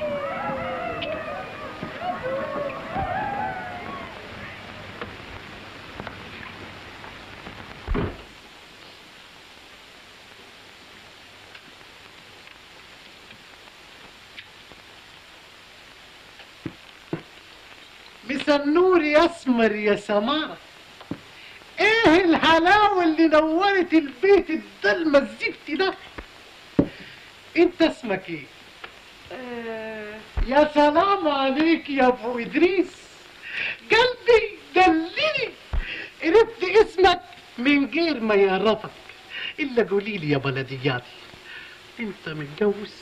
مسا النور يا اسمر يا سمارة ايه الحلاوة اللي نورت البيت الضلمة الزفتي ده انت اسمك ايه يا سلام عليك يا ابو ادريس قلبي دلني عرفت اسمك من غير ما يعرفك الا قولي لي يا بلدياتي انت متجوز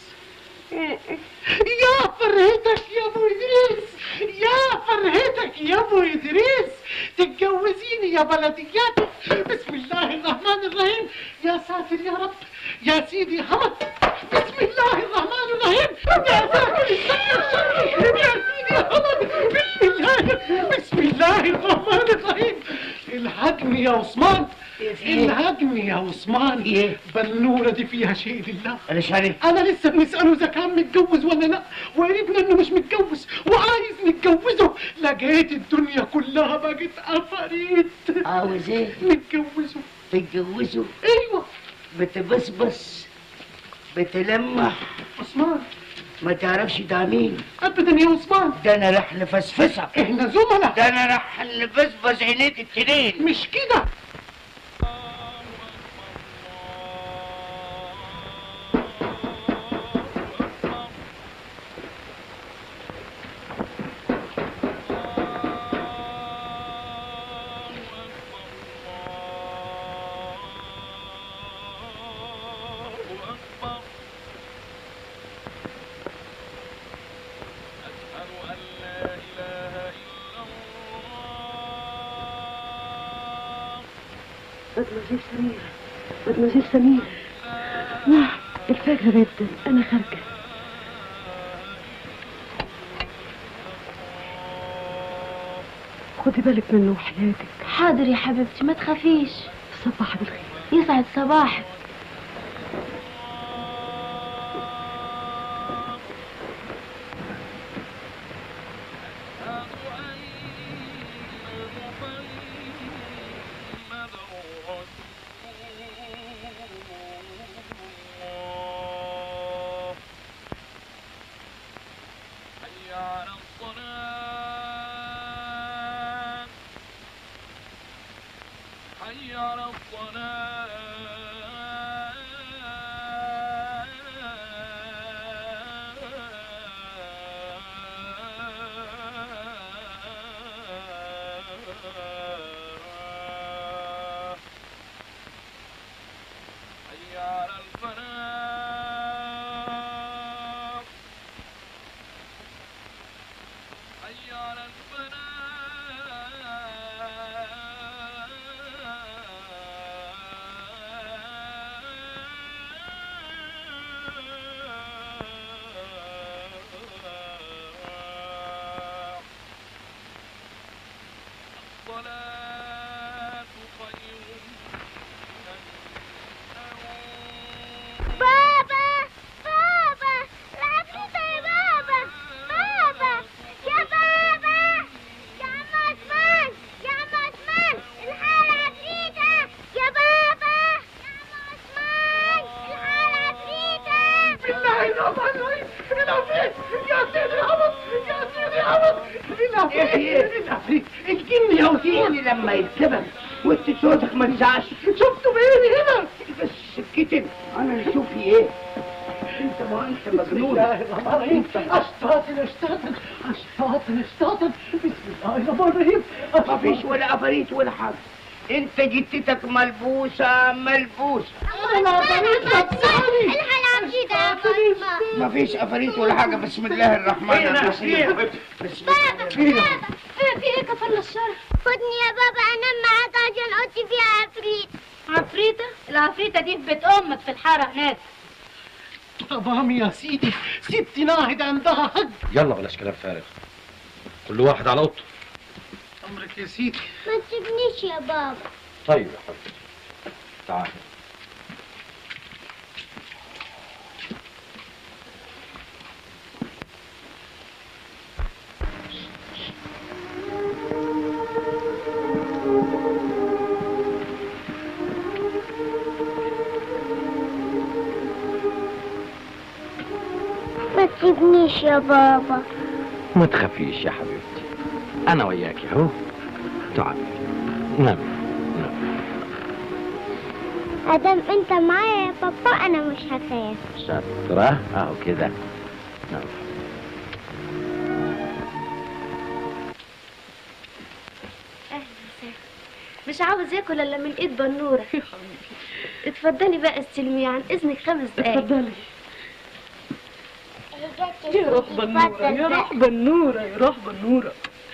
يا فرهتك يا ابو ادريس يا فرهتك يا ابو ادريس تتجوزيني يا بلدياتي بسم الله الرحمن الرحيم يا ساتر يا رب يا سيدي حمد بسم الله الرحمن الرحيم يا ساتر يا سيدي حمد بسم الله بسم الله الرحمن الرحيم الحقني يا عثمان الحقني يا عثمان بنورة دي فيها شيء لله ايش عليه؟ انا لسه بنساله اذا كان متجوز ولا لا وعرفنا انه مش متجوز وعايز نتجوزه لقيت الدنيا كلها بقت عفاريت عاوز ايه؟ نتجوزه تتجوزه ايوه بتبصبص بتلمح عثمان ما تعرفش ده مين ابدا يا عثمان ده انا راح نفسفسك احنا زملاء ده انا راح نبسبس عينيك التنين مش كده مدموزيل سميرة مدموزيل سميرة نعم الفجر بيبدأ أنا خارجة خدي بالك منه وحياتك حاضر يا حبيبتي ما تخافيش صباح بالخير يسعد صباحك حي على الصلاة حي على الفلاح حي على الفلاح الصلاة خير بابا بابا العفريت يا بابا بابا يا بابا يا عم عثمان يا عم عثمان الحال عفريتة يا بابا يا عم عثمان الحال عفريتة بالله الرحمن الرحيم العفريت يا سيدي العبط يا سيدي العبط العفريت العفريت الجن يا الجن لما يركبك وانت صوتك ما تزعش شفته بعيني هنا بس سكتن انا نشوف في ايه انت ما انت مجنون بسم الله الرحمن الرحيم اشتاطن اشتاطن اشتاطن اشتاطن بسم الله الرحمن الرحيم ما فيش ولا عفاريت ولا حاجه انت جتتك ملبوسه ملبوسه انا عفريت لبساني الحال عفريتة يا فاطمة ما فيش عفاريت ولا حاجه بسم الله الرحمن الرحيم بسم الله بابا بابا في ايه كفل الشر خدني يا بابا انام معاك عشان اوضتي فيها عفريت عفريتة العفريتة دي في بيت امك في الحارة هناك تمام يا سيدي ست ناهد عندها حق يلا بلاش كلام فارغ كل واحد على اوضته امرك يا سيدي ما تسيبنيش يا بابا طيب يا حبيبي تعال ما تسيبنيش يا بابا ما تخافيش يا حبيبتي انا وياك اهو تعال نام ادام انت معايا يا بابا انا مش هخاف شاطرة اهو كده نام مش عاوز ياكل الا من ايد بنوره اتفضلي بقى استلمي عن اذنك خمس دقايق اتفضلي يا روح بنورة يا روح بنورة يا روح بنورة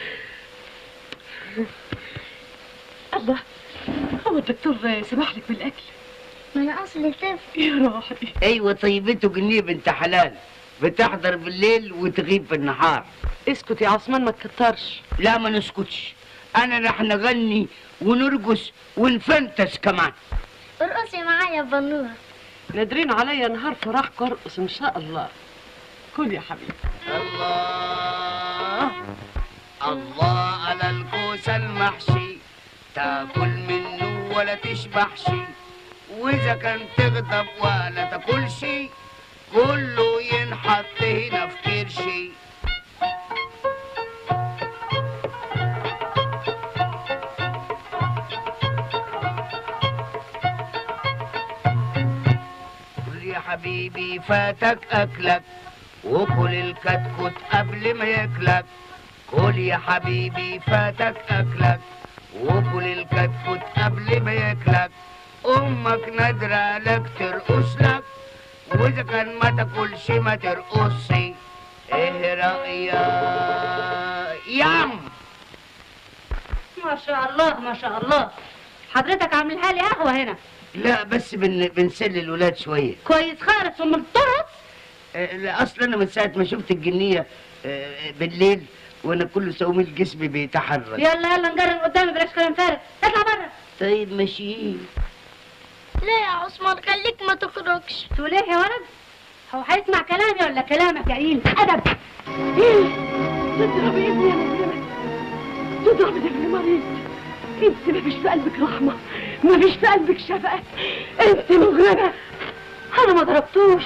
الله هو الدكتور سمح لك بالاكل ما انا اصلي طفل يا روحي ايوه طيبته جنيه بنت حلال بتحضر بالليل وتغيب في النهار اسكت يا عثمان ما تكترش لا ما نسكتش انا رح نغني ونرقص ونفنتس كمان ارقصي معايا يا بنورة نادرين عليا نهار فرحك ارقص ان شاء الله كل يا حبيبي الله الله على الكوس المحشي تاكل منه ولا تشبعش واذا كان تغضب ولا تاكلش كله ينحط هنا في كرشي قول يا حبيبي فاتك اكلك وكل الكتكوت قبل ما ياكلك كل يا حبيبي فاتك اكلك وكل الكتكوت قبل ما ياكلك امك نادرة لك ترقص لك واذا كان ما تاكلش ما ترقصي ايه رايك يام ما شاء الله ما شاء الله حضرتك عاملها لي قهوه هنا لا بس بن... بنسلي الولاد شويه كويس خالص ام الطرس آه، لا اصل انا من ساعه ما شفت الجنيه آه، بالليل وانا كل سوميل جسمي بيتحرك يلا يلا نجرب قدامي بلاش كلام فارغ اطلع بره طيب ماشي لا يا عثمان خليك ما تخرجش تقول ايه يا ولد هو هيسمع كلامي ولا كلامك يا قليل ادب تضرب ابني يا مجرمة تضرب ابني مريض انت ما فيش في قلبك رحمة ما فيش في قلبك شفقة انت مجرمة انا ما ضربتوش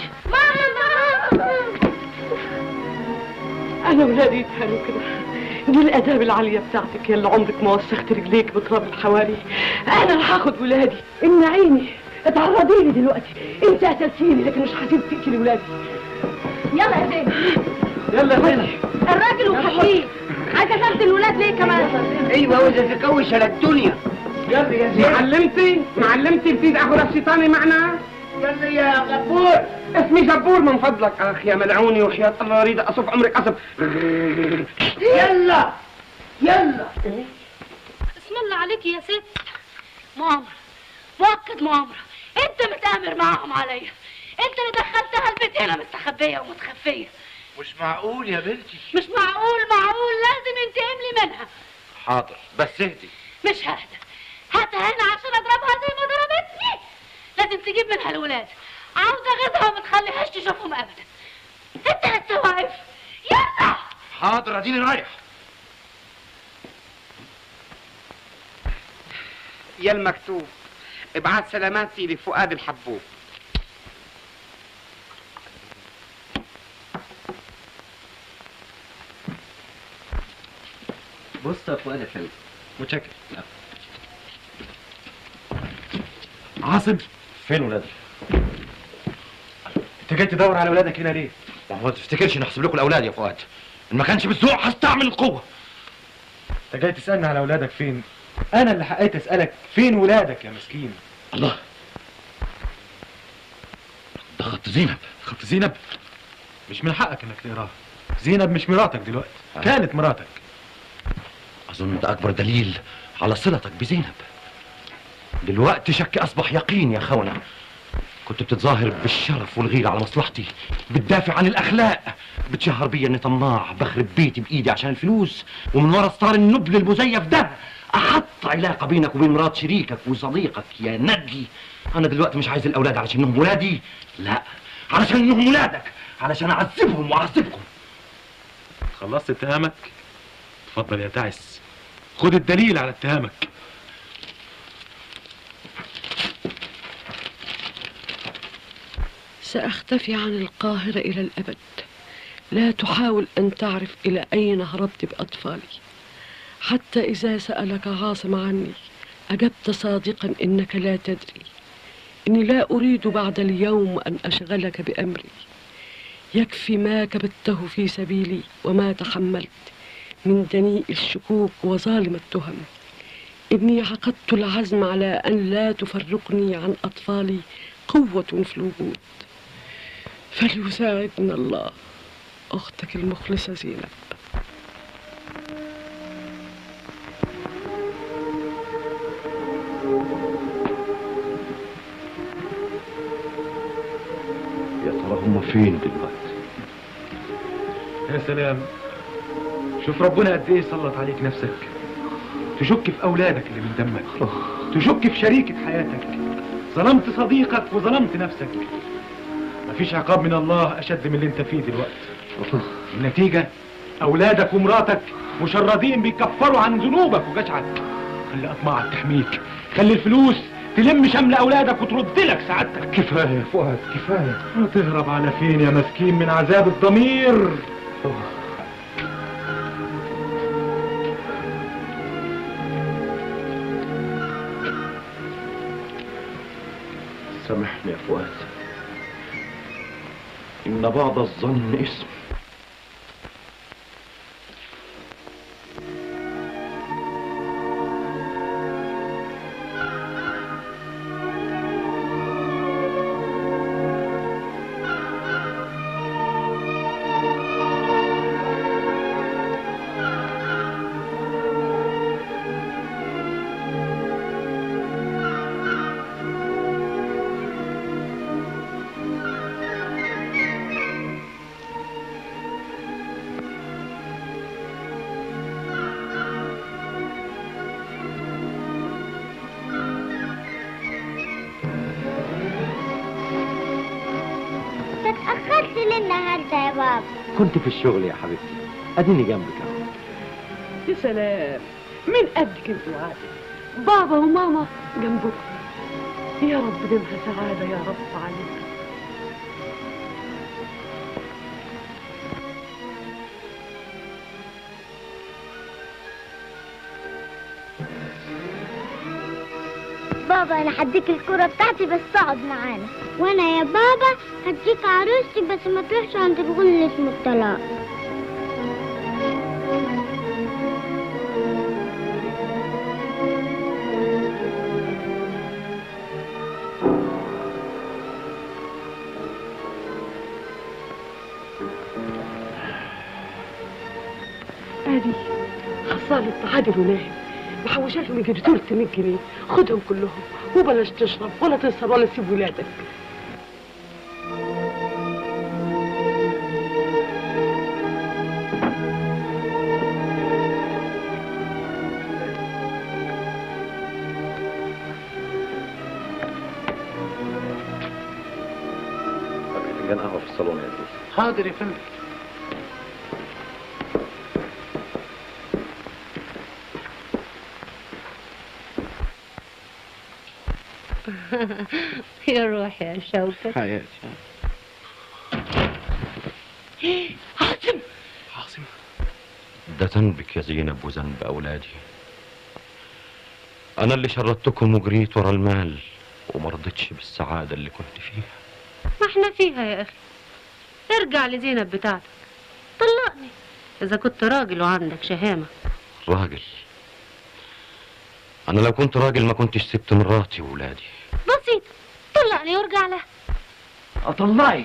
انا ولادي يتهانوا كده دي الاداب العالية بتاعتك يا اللي عمرك ما وسخت رجليك بتراب الحواري انا اللي هاخد ولادي امنعيني اتعرضي لي دلوقتي انت قتلتيني لكن مش هسيب تقتلي ولادي يلا يا زين يلا يا زينب الراجل وخليه عايزه تاخد الولاد ليه كمان ايوه واذا تكوش على الدنيا يلا يا زين معلمتي معلمتي بزيد اخد الشيطاني معنا يلا يا غفور اسمي جبور من فضلك اخ يا ملعوني وحياة الله اريد اصف عمرك اصف يلا يلا اسم الله عليك يا ست مؤامرة مؤكد مؤامرة انت متآمر معاهم عليا انت اللي دخلتها البيت هنا مستخبية ومتخفية مش معقول يا بنتي مش معقول معقول لازم ينتقم لي منها حاضر بس اهدي مش ههدى هاتها هنا عشان اضربها زي ما ضربتني لازم تجيب منها الولاد عاوزة اغيظها وما تخليهاش تشوفهم ابدا انت لسه واقف يلا حاضر اديني رايح يا المكتوب ابعت سلاماتي لفؤاد الحبوب بص يا فؤاد يا فندم متشكر عاصم فين ولادي؟ انت جاي تدور على ولادك هنا ليه؟ ما هو ما تفتكرش نحسب لكم الاولاد يا فؤاد ان ما كانش بالذوق هستعمل القوه انت جاي تسالني على ولادك فين؟ انا اللي حقيت اسالك فين ولادك يا مسكين؟ الله ده خط زينب خط زينب مش من حقك انك تقراها زينب مش مراتك دلوقتي كانت مراتك اظن ده اكبر دليل على صلتك بزينب دلوقتي شك اصبح يقين يا خونة كنت بتتظاهر بالشرف والغيرة على مصلحتي بتدافع عن الاخلاق بتشهر بيا اني طماع بخرب بيتي بايدي عشان الفلوس ومن ورا ستار النبل المزيف ده احط علاقه بينك وبين مرات شريكك وصديقك يا ندل انا دلوقتي مش عايز الاولاد علشان انهم ولادي لا علشان انهم ولادك علشان اعذبهم واعذبكم خلصت اتهامك؟ اتفضل يا تعس خد الدليل على اتهامك سأختفي عن القاهرة إلى الأبد لا تحاول أن تعرف إلى أين هربت بأطفالي حتى إذا سألك عاصم عني أجبت صادقا إنك لا تدري إني لا أريد بعد اليوم أن أشغلك بأمري يكفي ما كبته في سبيلي وما تحملت من دنيء الشكوك وظالم التهم إني عقدت العزم على أن لا تفرقني عن أطفالي قوة في الوجود فليساعدنا الله أختك المخلصة زينب يا ترى هم فين دلوقتي يا سلام شوف ربنا قد ايه سلط عليك نفسك تشك في اولادك اللي من دمك تشك في شريكة حياتك ظلمت صديقك وظلمت نفسك مفيش عقاب من الله اشد من اللي انت فيه دلوقتي النتيجة اولادك ومراتك مشردين بيكفروا عن ذنوبك وجشعك خلي اطماعك تحميك خلي الفلوس تلم شمل اولادك وترد لك سعادتك كفايه يا فؤاد كفايه هتهرب على فين يا مسكين من عذاب الضمير سامحني يا فؤاد إن بعض الظن اسم انت اتأخرت ليه النهارده يا بابا كنت في الشغل يا حبيبتي اديني جنبك اهو يا سلام من قدك انت وعادل بابا وماما جنبكم يا رب دمها سعادة يا رب عليك بابا انا هديك الكرة بتاعتي بس اقعد معانا وانا يا بابا هديك عروستي بس ما تروحش عند الغل اللي اسمه الطلاق ادي حصالة عادل وناهد محوشة لهم يجي 300 جنيه خدهم كلهم وبلاش تشرب ولا تسهر ولا تسيب ولادك فنجان قهوه في الصالون يا زيزو حاضر يا فندم يا روحي يا شوكت حياتي عاصم عاصم ده ذنبك يا زينب وذنب أولادي أنا اللي شردتكم وجريت ورا المال وما رضيتش بالسعادة اللي كنت فيها ما احنا فيها يا اخي ارجع لزينب بتاعتك طلقني اذا كنت راجل وعندك شهامة راجل أنا لو كنت راجل ما كنتش سبت مراتي وولادي بسيط طلقني وارجع لها اطلعك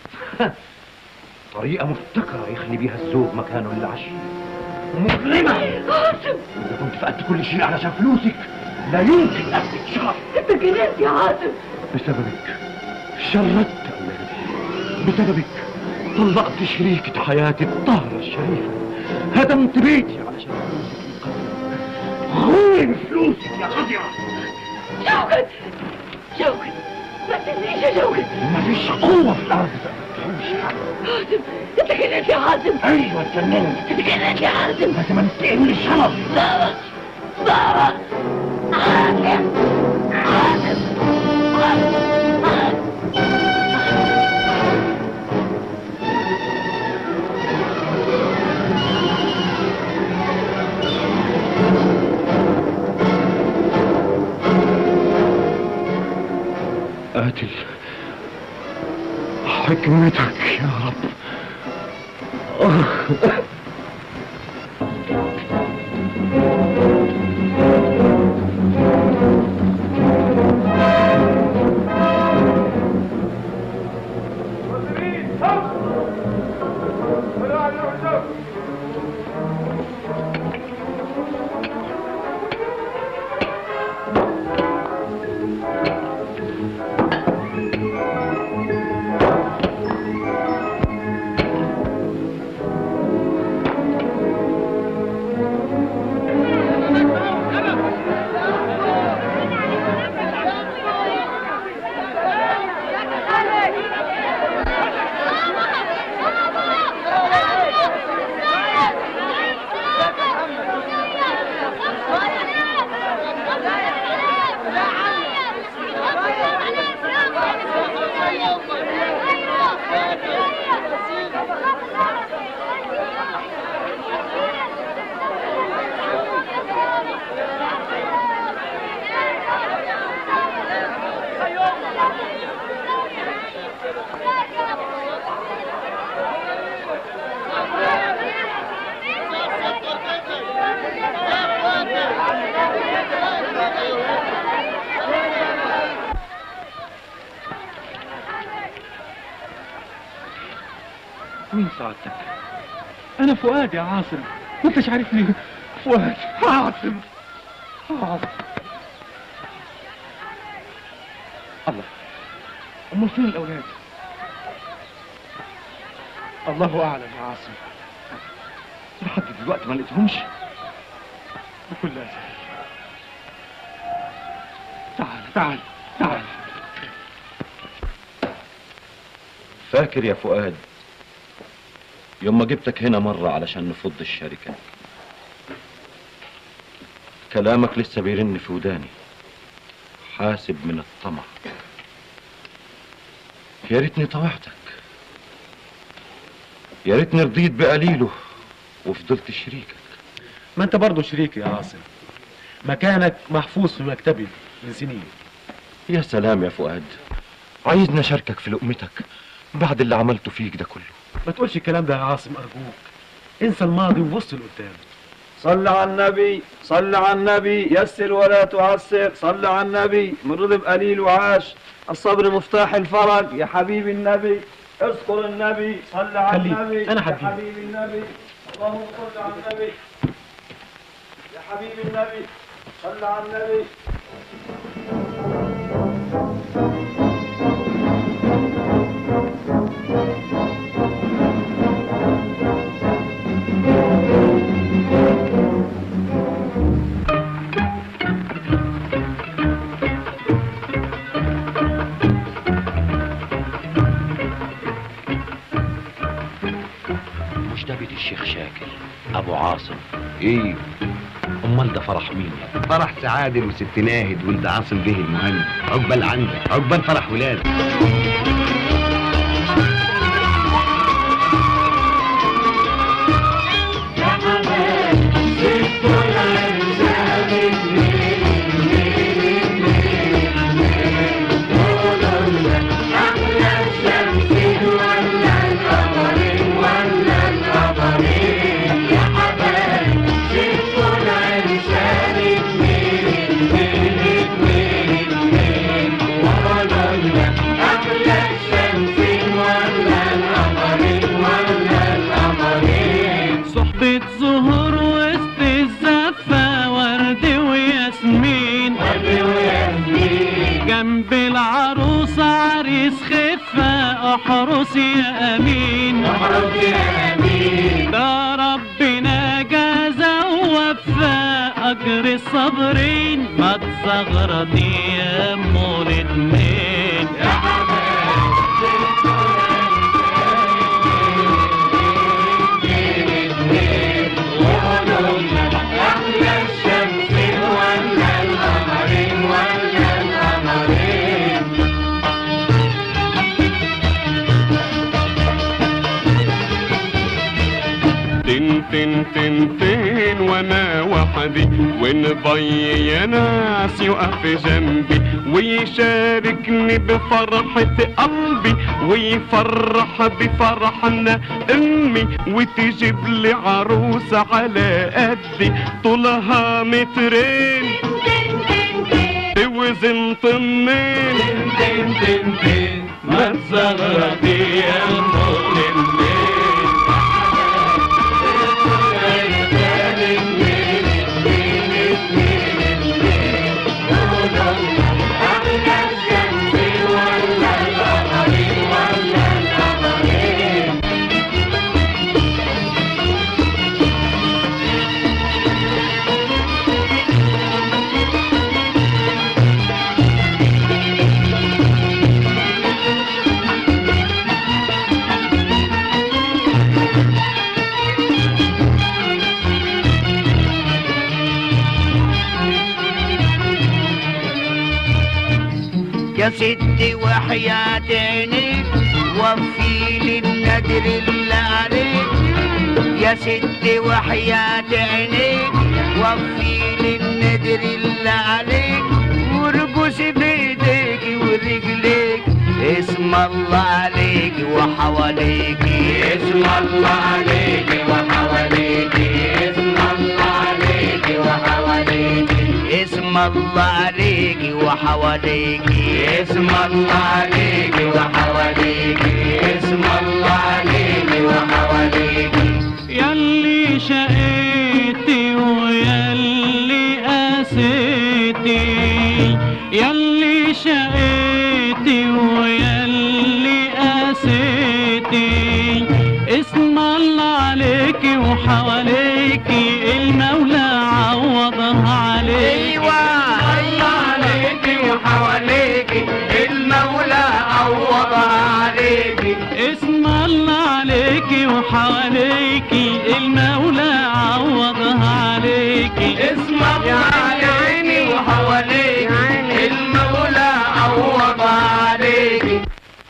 طريقه مبتكره يخلي بيها الزوج مكانه للعشي مظلمه اذا كنت فقدت كل شيء علشان فلوسك لا يمكن اثبت شرف انت جننت يا عاصم بسببك شردت اولادي بسببك طلقت شريكة حياتي الطاهرة الشريفة هدمت بيتي علشان فلوسك القدر غوي فلوسك يا خضرة شوكت شوكت ما تنسيش يا شوكت مفيش قوة في الأرض تحوش عاصم انت جننت يا عاصم أيوة اتجننت انت جننت يا عاصم بس ما نستقبل الشرف بابا بابا عاصم عاصم قاتل حكمتك يا رب مين سعادتك انا فؤاد يا عاصم ما انتش عارفني فؤاد عاصم عاصم الله امال فين الاولاد الله اعلم يا عاصم لحد دلوقتي ما لقيتهمش بكل اسف تعال تعال تعال فاكر يا فؤاد يوم ما جبتك هنا مرة علشان نفض الشركة كلامك لسه بيرن في وداني حاسب من الطمع يا ريتني طوعتك يا ريتني رضيت بقليله وفضلت شريكك ما انت برضه شريكي يا عاصم مكانك محفوظ في مكتبي من سنين يا سلام يا فؤاد عايزني اشاركك في لقمتك بعد اللي عملته فيك ده كله ما تقولش الكلام ده يا عاصم ارجوك انسى الماضي وبص لقدام صل على النبي صل على النبي يسر ولا تعسر صل على النبي من رضب قليل وعاش الصبر مفتاح الفرج يا حبيب النبي اذكر النبي صل على خليك، النبي أنا يا هديك. حبيب النبي اللهم صل على النبي يا حبيب النبي صل على النبي مش ده بيت الشيخ شاكر ابو عاصم ايه امال ده فرح مين فرح سعادل وست ناهد ولد عاصم به المهندس عقبال عندك عقبال فرح ولادك صحبة زهور وسط الزفة ورد وياسمين ورد وياسمين جنب العروسة عريس خفة احرس يا امين احرس يا امين ده ربنا جازى ووفى اجر الصابرين ما تزغرطي يا ام الاتنين يا تن تن تن تن وانا وحدي ونضي يا ناس يقف جنبي ويشاركني بفرحة قلبي ويفرح بفرحنا امي وتجيب لي عروسة على قدي طولها مترين توزن طنين ما تزغرطي يا ام يا ستي وحياة عينيك وفي لي النذر اللي عليك يا ستي وحياة عينيك وفي لي النذر اللي عليك وارقصي بايديك ورجليك اسم الله عليك وحواليك اسم الله عليك وحواليك اسم الله عليك وحواليك اسم الله عليك وحواليك اسم الله عليك وحواليك اسم الله عليك وحواليك عوضها عليكي اسم الله عليكي وحواليكي المولى عوضها عليكي اسم الله عليكي وحواليكي المولى عوضها عليكي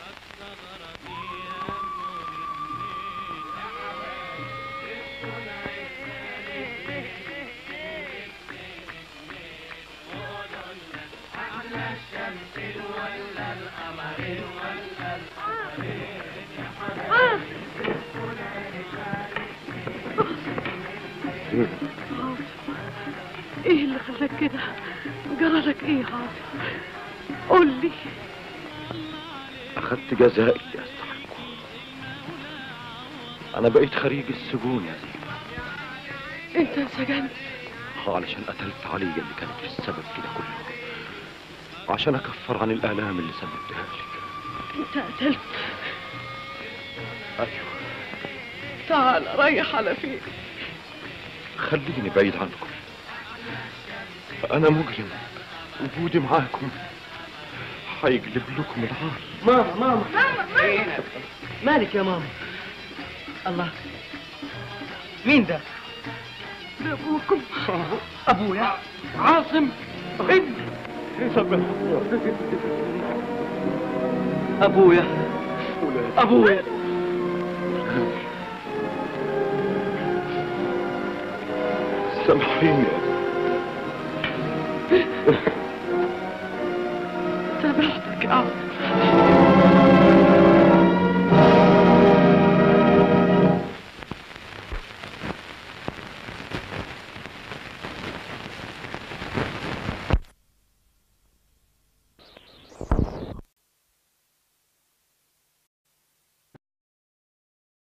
ايه اللي خلاك كده جرالك ايه يا عاطف قول لي أخدت جزائي اللي أستحقه أنا بقيت خريج السجون يا زينب انت انسجنت علشان قتلت علي اللي كانت السبب في ده كله وعشان أكفر عن الآلام اللي سببتها لك انت قتلت أيوه تعال ريح على فين خليني بعيد عنكم أنا مجرم وجودي معاكم هيجلب لكم العار ماما ماما مالك يا ماما الله مين ده؟ ده ابوكم ابويا عاصم ابن ابويا ابويا سامحيني سامحتك يا عاطف